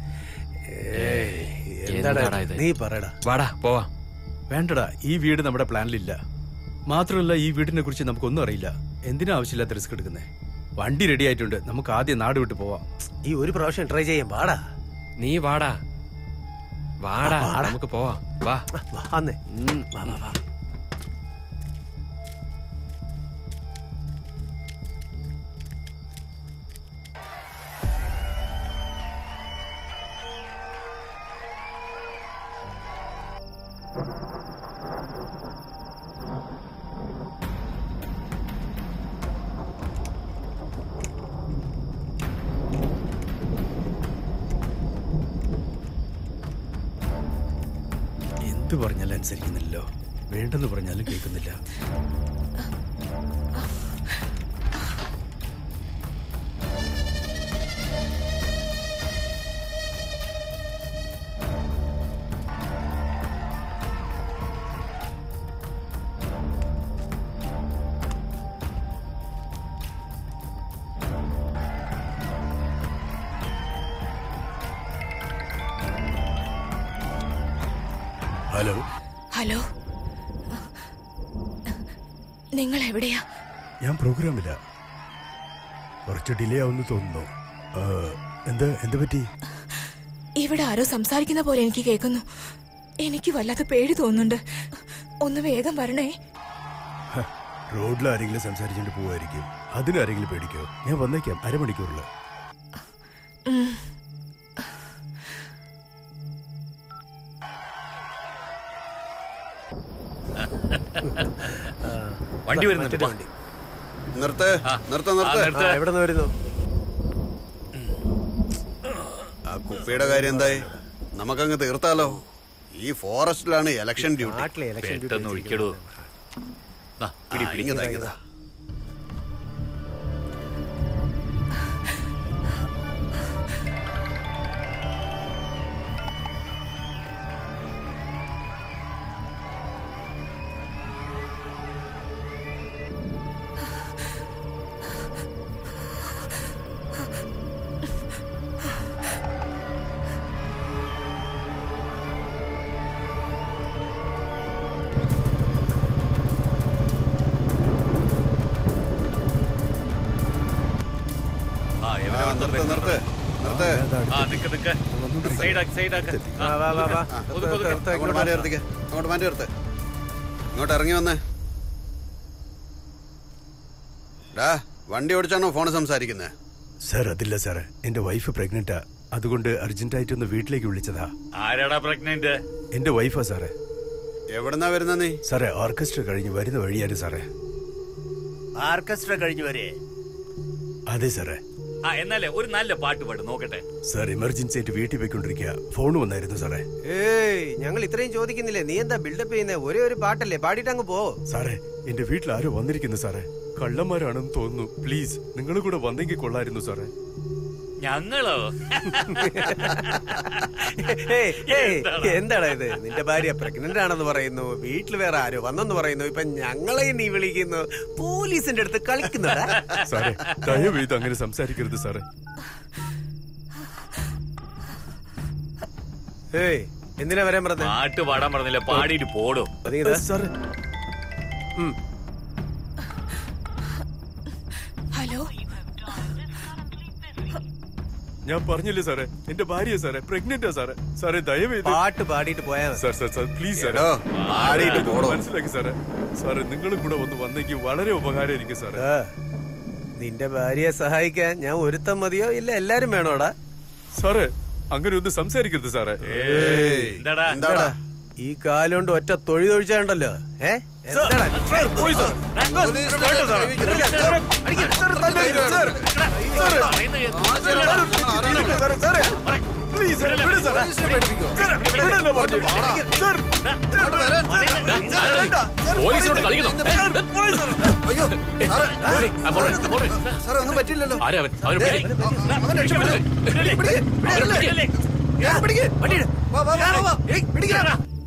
എന്താടാ എന്താടാ ഇത്? നീ പറയടാ വാടാ പോവാ വേണ്ടടാ ഈ വീട് നമ്മുടെ പ്ലാനിലില്ല മാത്രമല്ല ഈ വീടിനെ കുറിച്ച് നമുക്കൊന്നും അറിയില്ല എന്തിനാ ആവശ്യമില്ലാത്ത റിസ്ക് എടുക്കുന്നേ വണ്ടി റെഡി ആയിട്ടുണ്ട് നമുക്ക് ആദ്യം നാട് വിട്ട് പോവാം ഈ ഒരു പ്രാവശ്യം ട്രൈ ചെയ്യാൻ പാടാ നീ വാടാ വാടാ വാടാ. നമുക്ക് പോവാ വാ അന്നേ വാ വാ വാ എന്ത് പറഞ്ഞാലും അനുസരിക്കുന്നില്ലല്ലോ വേണ്ടെന്ന് പറഞ്ഞാലും കേൾക്കുന്നില്ല ഹലോ ഹലോ നിങ്ങൾ എവിടെയാ ഞാൻ പ്രോഗ്രാമില്ല കുറച്ച് ഡിലേ ആവുന്നു തോന്നുന്നു ആ, എന്ത് എന്ത് പറ്റി ഇവിടെ ആരോ സംസാരിക്കുന്ന പോലെ എനിക്ക് കേൾക്കുന്നു എനിക്ക് വല്ലാത്ത പേടി തോന്നുന്നുണ്ട് ഒന്ന് വേഗം വരണേ റോഡിൽ ആരെങ്കിലും സംസാരിച്ചുകൊണ്ട് പോവായിരിക്കും അതിനാരെങ്കിലും പേടിക്കോ ഞാൻ വന്നേക്കാം അരമണിക്കൂറിൽ വണ്ടി വരുന്നുണ്ട് പോ. നിർത്ത് നിർത്ത് ആ, നിർത്ത് നിർത്ത്. ആ, എവിടെ നിന്ന് വരുന്നു ആ കുപ്പിയുടെ കാര്യം എന്തായി നമുക്കങ്ങ് തീർത്താലോ ഈ ഫോറസ്റ്റിലാണ് ഇലക്ഷൻ ഡ്യൂട്ടി നാട്ടിലെ ഇലക്ഷൻ പെട്ടെന്ന് ഒഴിക്കടൂ ദാ, പിടി, പിടി. ഇങ്ങതാ, ഇങ്ങതാ. ആ, ആ, എവിടെ വന്നു? നിർത്ത് നിർത്ത് നിർത്ത് ആ, നിക്ക്, നിക്ക്. സൈഡാക്ക്, സൈഡാക്ക്. ആ, വാ വാ വാ ആ, ഒതുക്ക്, ഒതുക്ക്. നിർത്ത്, അങ്ങോട്ട് മാറ്റി നിർത്തിക്ക് അങ്ങോട്ട് മാറ്റി നിർത്ത് ഇങ്ങോട്ട് ഇറങ്ങി വന്നേ ഡാ വണ്ടി ഓടിച്ചാണോ ഫോൺ സംസാരിക്കുന്നത് സാർ അതില്ല സാർ എന്റെ വൈഫ് പ്രഗ്നന്റാ അതുകൊണ്ട് അർജന്റായിട്ടൊന്ന് വീട്ടിലേക്ക് വിളിച്ചതാ ആരാടാ പ്രഗ്നന്റ് എന്റെ വൈഫാ സാറേ എവിടുന്നാ വരുന്ന നീ സാറേ ഓർക്കസ്ട്ര കഴിഞ്ഞ് വരുന്ന വഴിയായിരുന്നു സാറേ ആർക്കസ്ട്ര കഴിഞ്ഞു വരെ അതെ സാറേ ആ എന്നാലേ ഒരു നല്ല പാട്ട് പാട് നോക്കട്ടെ സാർ എമർജൻസി ആയിട്ട് വീട്ടിൽ പോയിക്കൊണ്ടിരിക്കുക ഫോൺ വന്നായിരുന്നു സാറേ ഏയ് ഞങ്ങൾ ഇത്രയും ചോദിക്കുന്നില്ലേ നീ എന്താ ബിൽഡപ്പ് ചെയ്യുന്നേ ഒരേ ഒരു പാട്ടല്ലേ പാടിയിട്ട് അങ്ങ് പോ സാറേ എന്റെ വീട്ടിൽ ആരോ വന്നിരിക്കുന്നു സാറേ കള്ളന്മാരാണെന്ന് തോന്നുന്നു പ്ലീസ് നിങ്ങൾ കൂടെ വന്നെങ്കിൽ കൊള്ളായിരുന്നു സാറേ ഞങ്ങളോ ഏയ്, ഏയ്, എന്താടാ ഇത് നിന്റെ ഭാര്യ പ്രഗ്നന്റ് ആണെന്ന് പറയുന്നു വീട്ടിൽ വേറെ ആരോ വന്നെന്ന് പറയുന്നു ഇപ്പൊ ഞങ്ങളെ നീ വിളിക്കുന്നു പോലീസിന്റെ അടുത്ത് കളിക്കുന്നടാ സാറേ ദയവ് ചെയ്ത് അങ്ങനെ സംസാരിക്കരുത് സാറേ ഏയ് എന്തിനാ വരാൻ പറഞ്ഞത് പാട്ട് പാടാൻ പറഞ്ഞില്ല പാടിയിട്ട് പോടും നീ ഇതാ. സാറേ ഉം. ഹലോ ഞാൻ പറഞ്ഞില്ലേ സാറേ എന്റെ ഭാര്യ സാറേ പ്രഗ്നന്റാ സാറേ സാറേ ദയവ് ചെയ്ത് പാട്ട് പാടിയിട്ട് പോയാ മതി. സാർ സാർ സാർ പ്ലീസ് സാറേ എടോ, പാടിയിട്ട് പോടോ. മനസ്സിലാക്കി സാറേ സാറേ നിങ്ങളും കൂടെ ഒന്ന് വന്നെങ്കിൽ വളരെ ഉപകാരമായിരിക്കും സാറേ ആ, നിന്റെ ഭാര്യയെ സഹായിക്കാൻ ഞാൻ ഒരുത്തം മതിയോ ഇല്ല എല്ലാരും വേണോടാ സാറേ അങ്ങനെ ഒന്നും സംസാരിക്കരുത് സാറേ എന്താടാ എന്താടാ ഈ കാലുകൊണ്ട് ഒറ്റ തൊഴിലൊഴിച്ചാണ്ടല്ലോ ഏ എന്താടാ? പോലീസ് സ്റ്റേഷൻ പോലീസിനോട് കളിക്കുന്നു അയ്യോ സാറേ, ഏയ്, ആ, പോരെ, ആ, പോരെ. സാറേ ഒന്നും പറ്റില്ലല്ലോ ആരാ അവൻ അവന് പിടി. അവൻ രക്ഷപ്പെട്ടു പിടിക്ക്, പിടിക്ക്, പിടിക്ക്. ഞാൻ പിടിക്ക്. വാ, വാ, വാ, വാ. ഏയ്, പിടിക്ക്.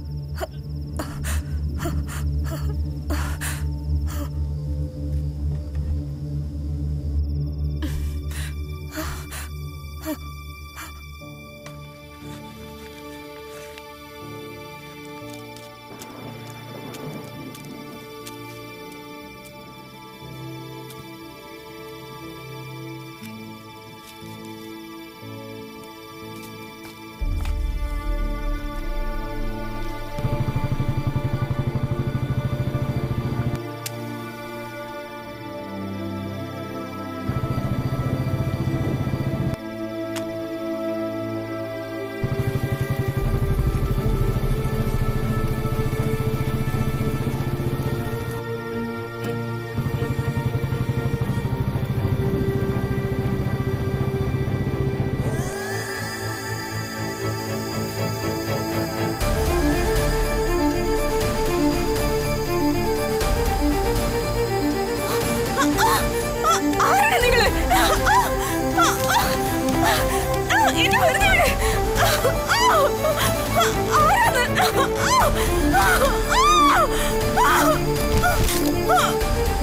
ആരാണ് നിങ്ങള് ആ, ആ, ആ, ആ, എന്നെ വെറുതെ വിട്. ആ, ആ, ആരാണ്? ആ, ആ, ആ, ആ.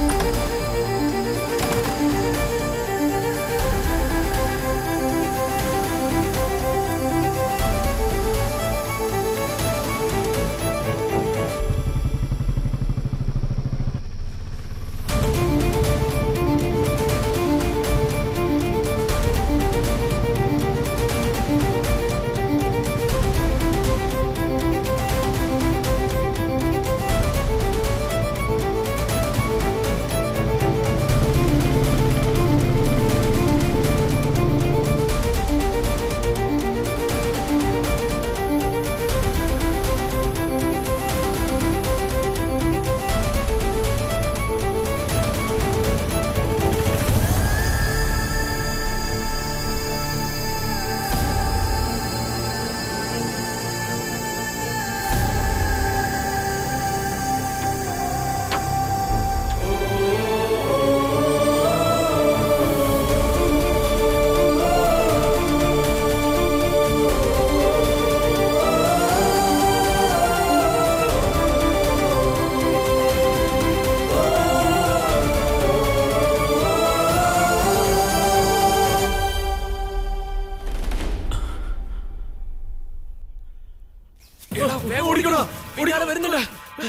വരുന്നുണ്ട്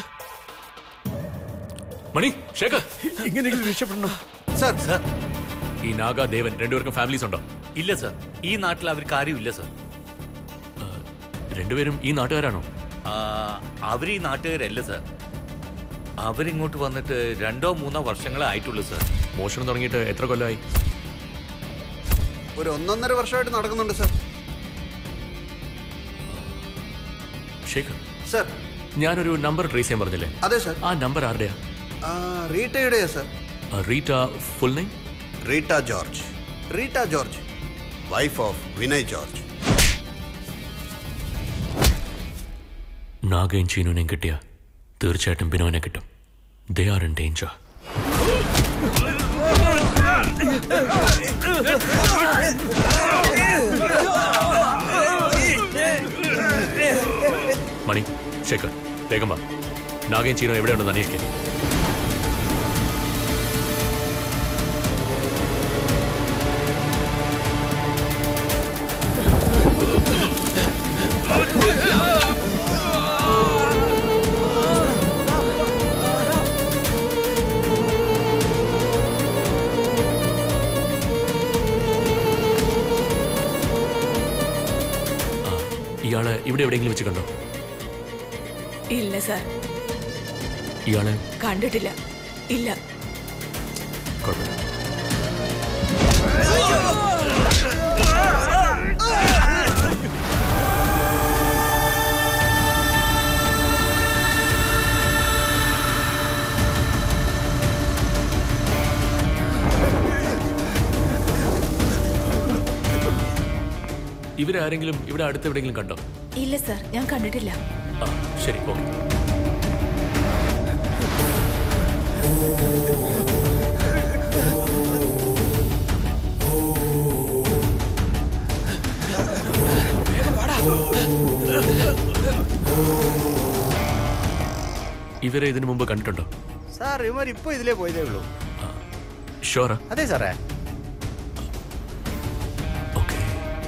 മണി ശേഖർ ഇങ്ങനെയെങ്കിലും രക്ഷപ്പെടണം സാർ സാർ ഈ നാഗ ദേവൻ രണ്ടുപേർക്കും ഫാമിലീസ് ഉണ്ടോ ഇല്ല സർ ഈ നാട്ടിൽ അവർക്ക് ആരുമില്ല സർ രണ്ടുപേരും ഈ നാട്ടുകാരാണോ ആ, അവര് ഈ നാട്ടുകാരല്ല സർ അവരിങ്ങോട്ട് വന്നിട്ട് രണ്ടോ മൂന്നോ വർഷങ്ങളേ ആയിട്ടുള്ളൂ സർ മോഷണം തുടങ്ങിയിട്ട് എത്ര കൊല്ലമായി ഒരു ഒന്നൊന്നര വർഷമായിട്ട് നടക്കുന്നുണ്ട് സാർ ശേഖർ സാർ ഞാനൊരു നമ്പർ ട്രേസ് ചെയ്യാൻ പറഞ്ഞില്ലേ അതെ സാർ ആ നമ്പർ ആരുടെയാ ആ, റീറ്റയുടെയാ സാർ ആ, Rita full name Rita George Rita George wife of Vinay George നാഗയും ചീനുവിനെയും കിട്ടിയ തീർച്ചയായിട്ടും ബിനോനെ കിട്ടും ദേ ആർ ഇൻ ഡേഞ്ചർ ആ മണി ശേഖർ വേഗം വാ നാഗയും ചീനോ എവിടെയുണ്ടെന്ന് അന്വേഷിക്കാൻ ആ, ഇയാളെ ഇവിടെ എവിടെയെങ്കിലും വെച്ച് കണ്ടോ ഇല്ല സാർ ഇയാളെ കണ്ടിട്ടില്ല ഇല്ല കുഴപ്പമില്ല ഇവരാരെങ്കിലും ഇവിടെ അടുത്ത് എവിടെയെങ്കിലും കണ്ടോ ഇല്ല സാർ ഞാൻ കണ്ടിട്ടില്ല ആ ശരി ഓക്കെ ഇവരെ ഇതിനു മുമ്പ് കണ്ടിട്ടുണ്ടോ സാർ ഇവന്മാർ ഇപ്പൊ ഇതിലേ പോയതേ ഉള്ളൂ ഷോറാ അതെ സാറേ ഓക്കെ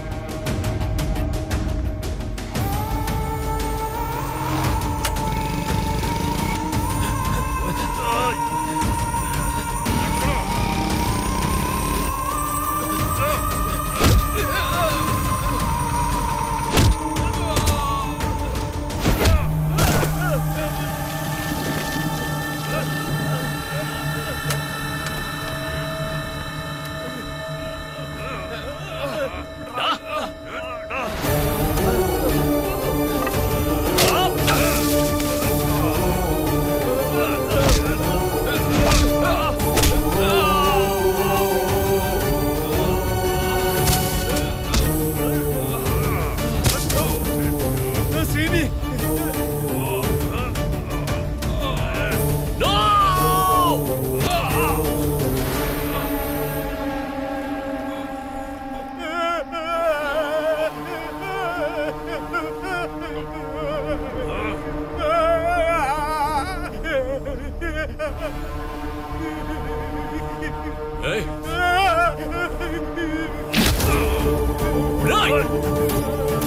Hey! Right!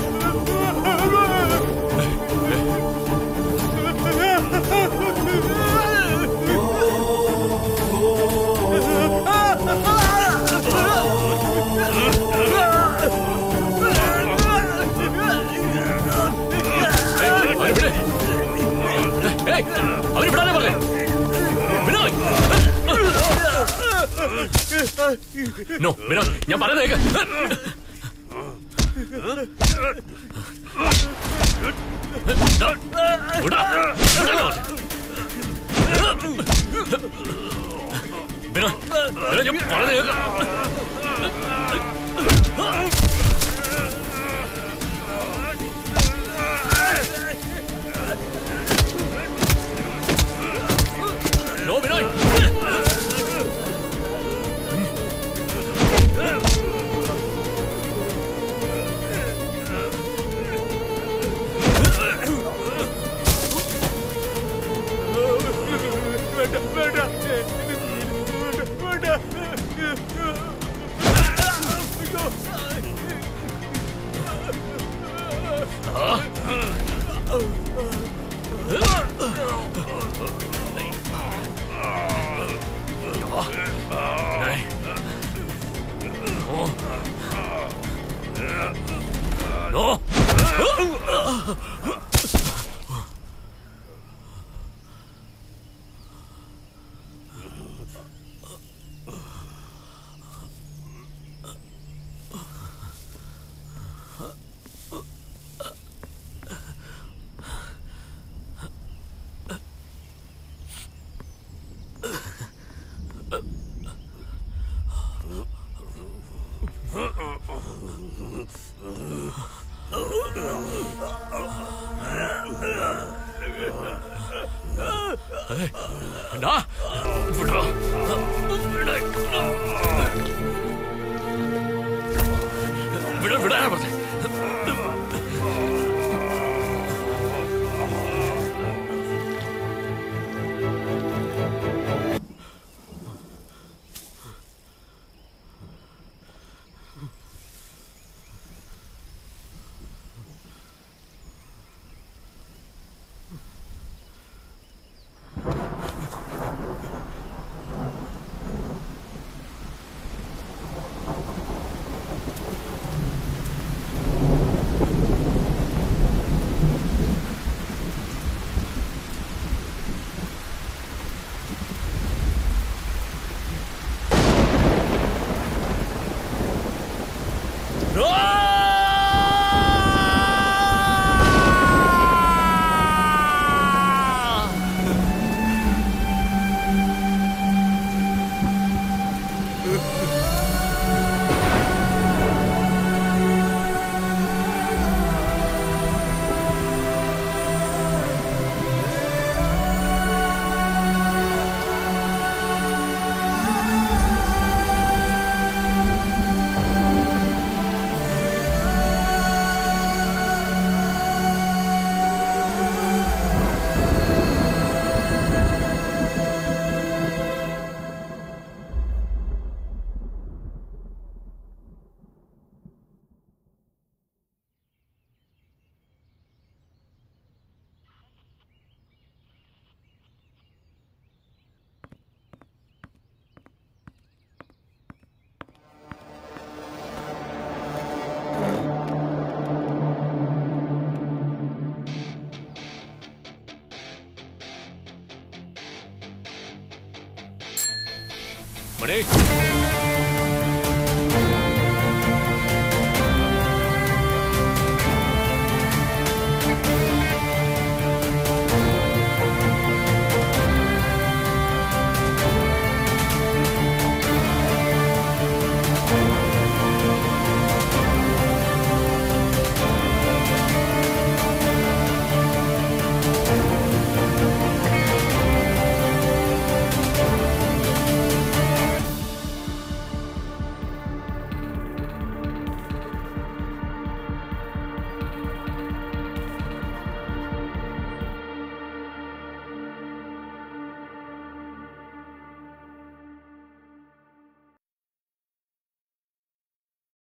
അവരെ വിട്. ഏയ്, അവരെ വിടാനേ പറഞ്ഞേ വിനോയ് നോ വിനോദ് ഞാൻ പറയുന്നത് കേക്ക് വിടാ. വിടാനോ? വിനോദ്, വിനോദ്, ഞാൻ പറയുന്നത് cake no Vinoy Nej. Nå. Nå. ഡാ, വിടടാ. വിട. വിടടാ. മണി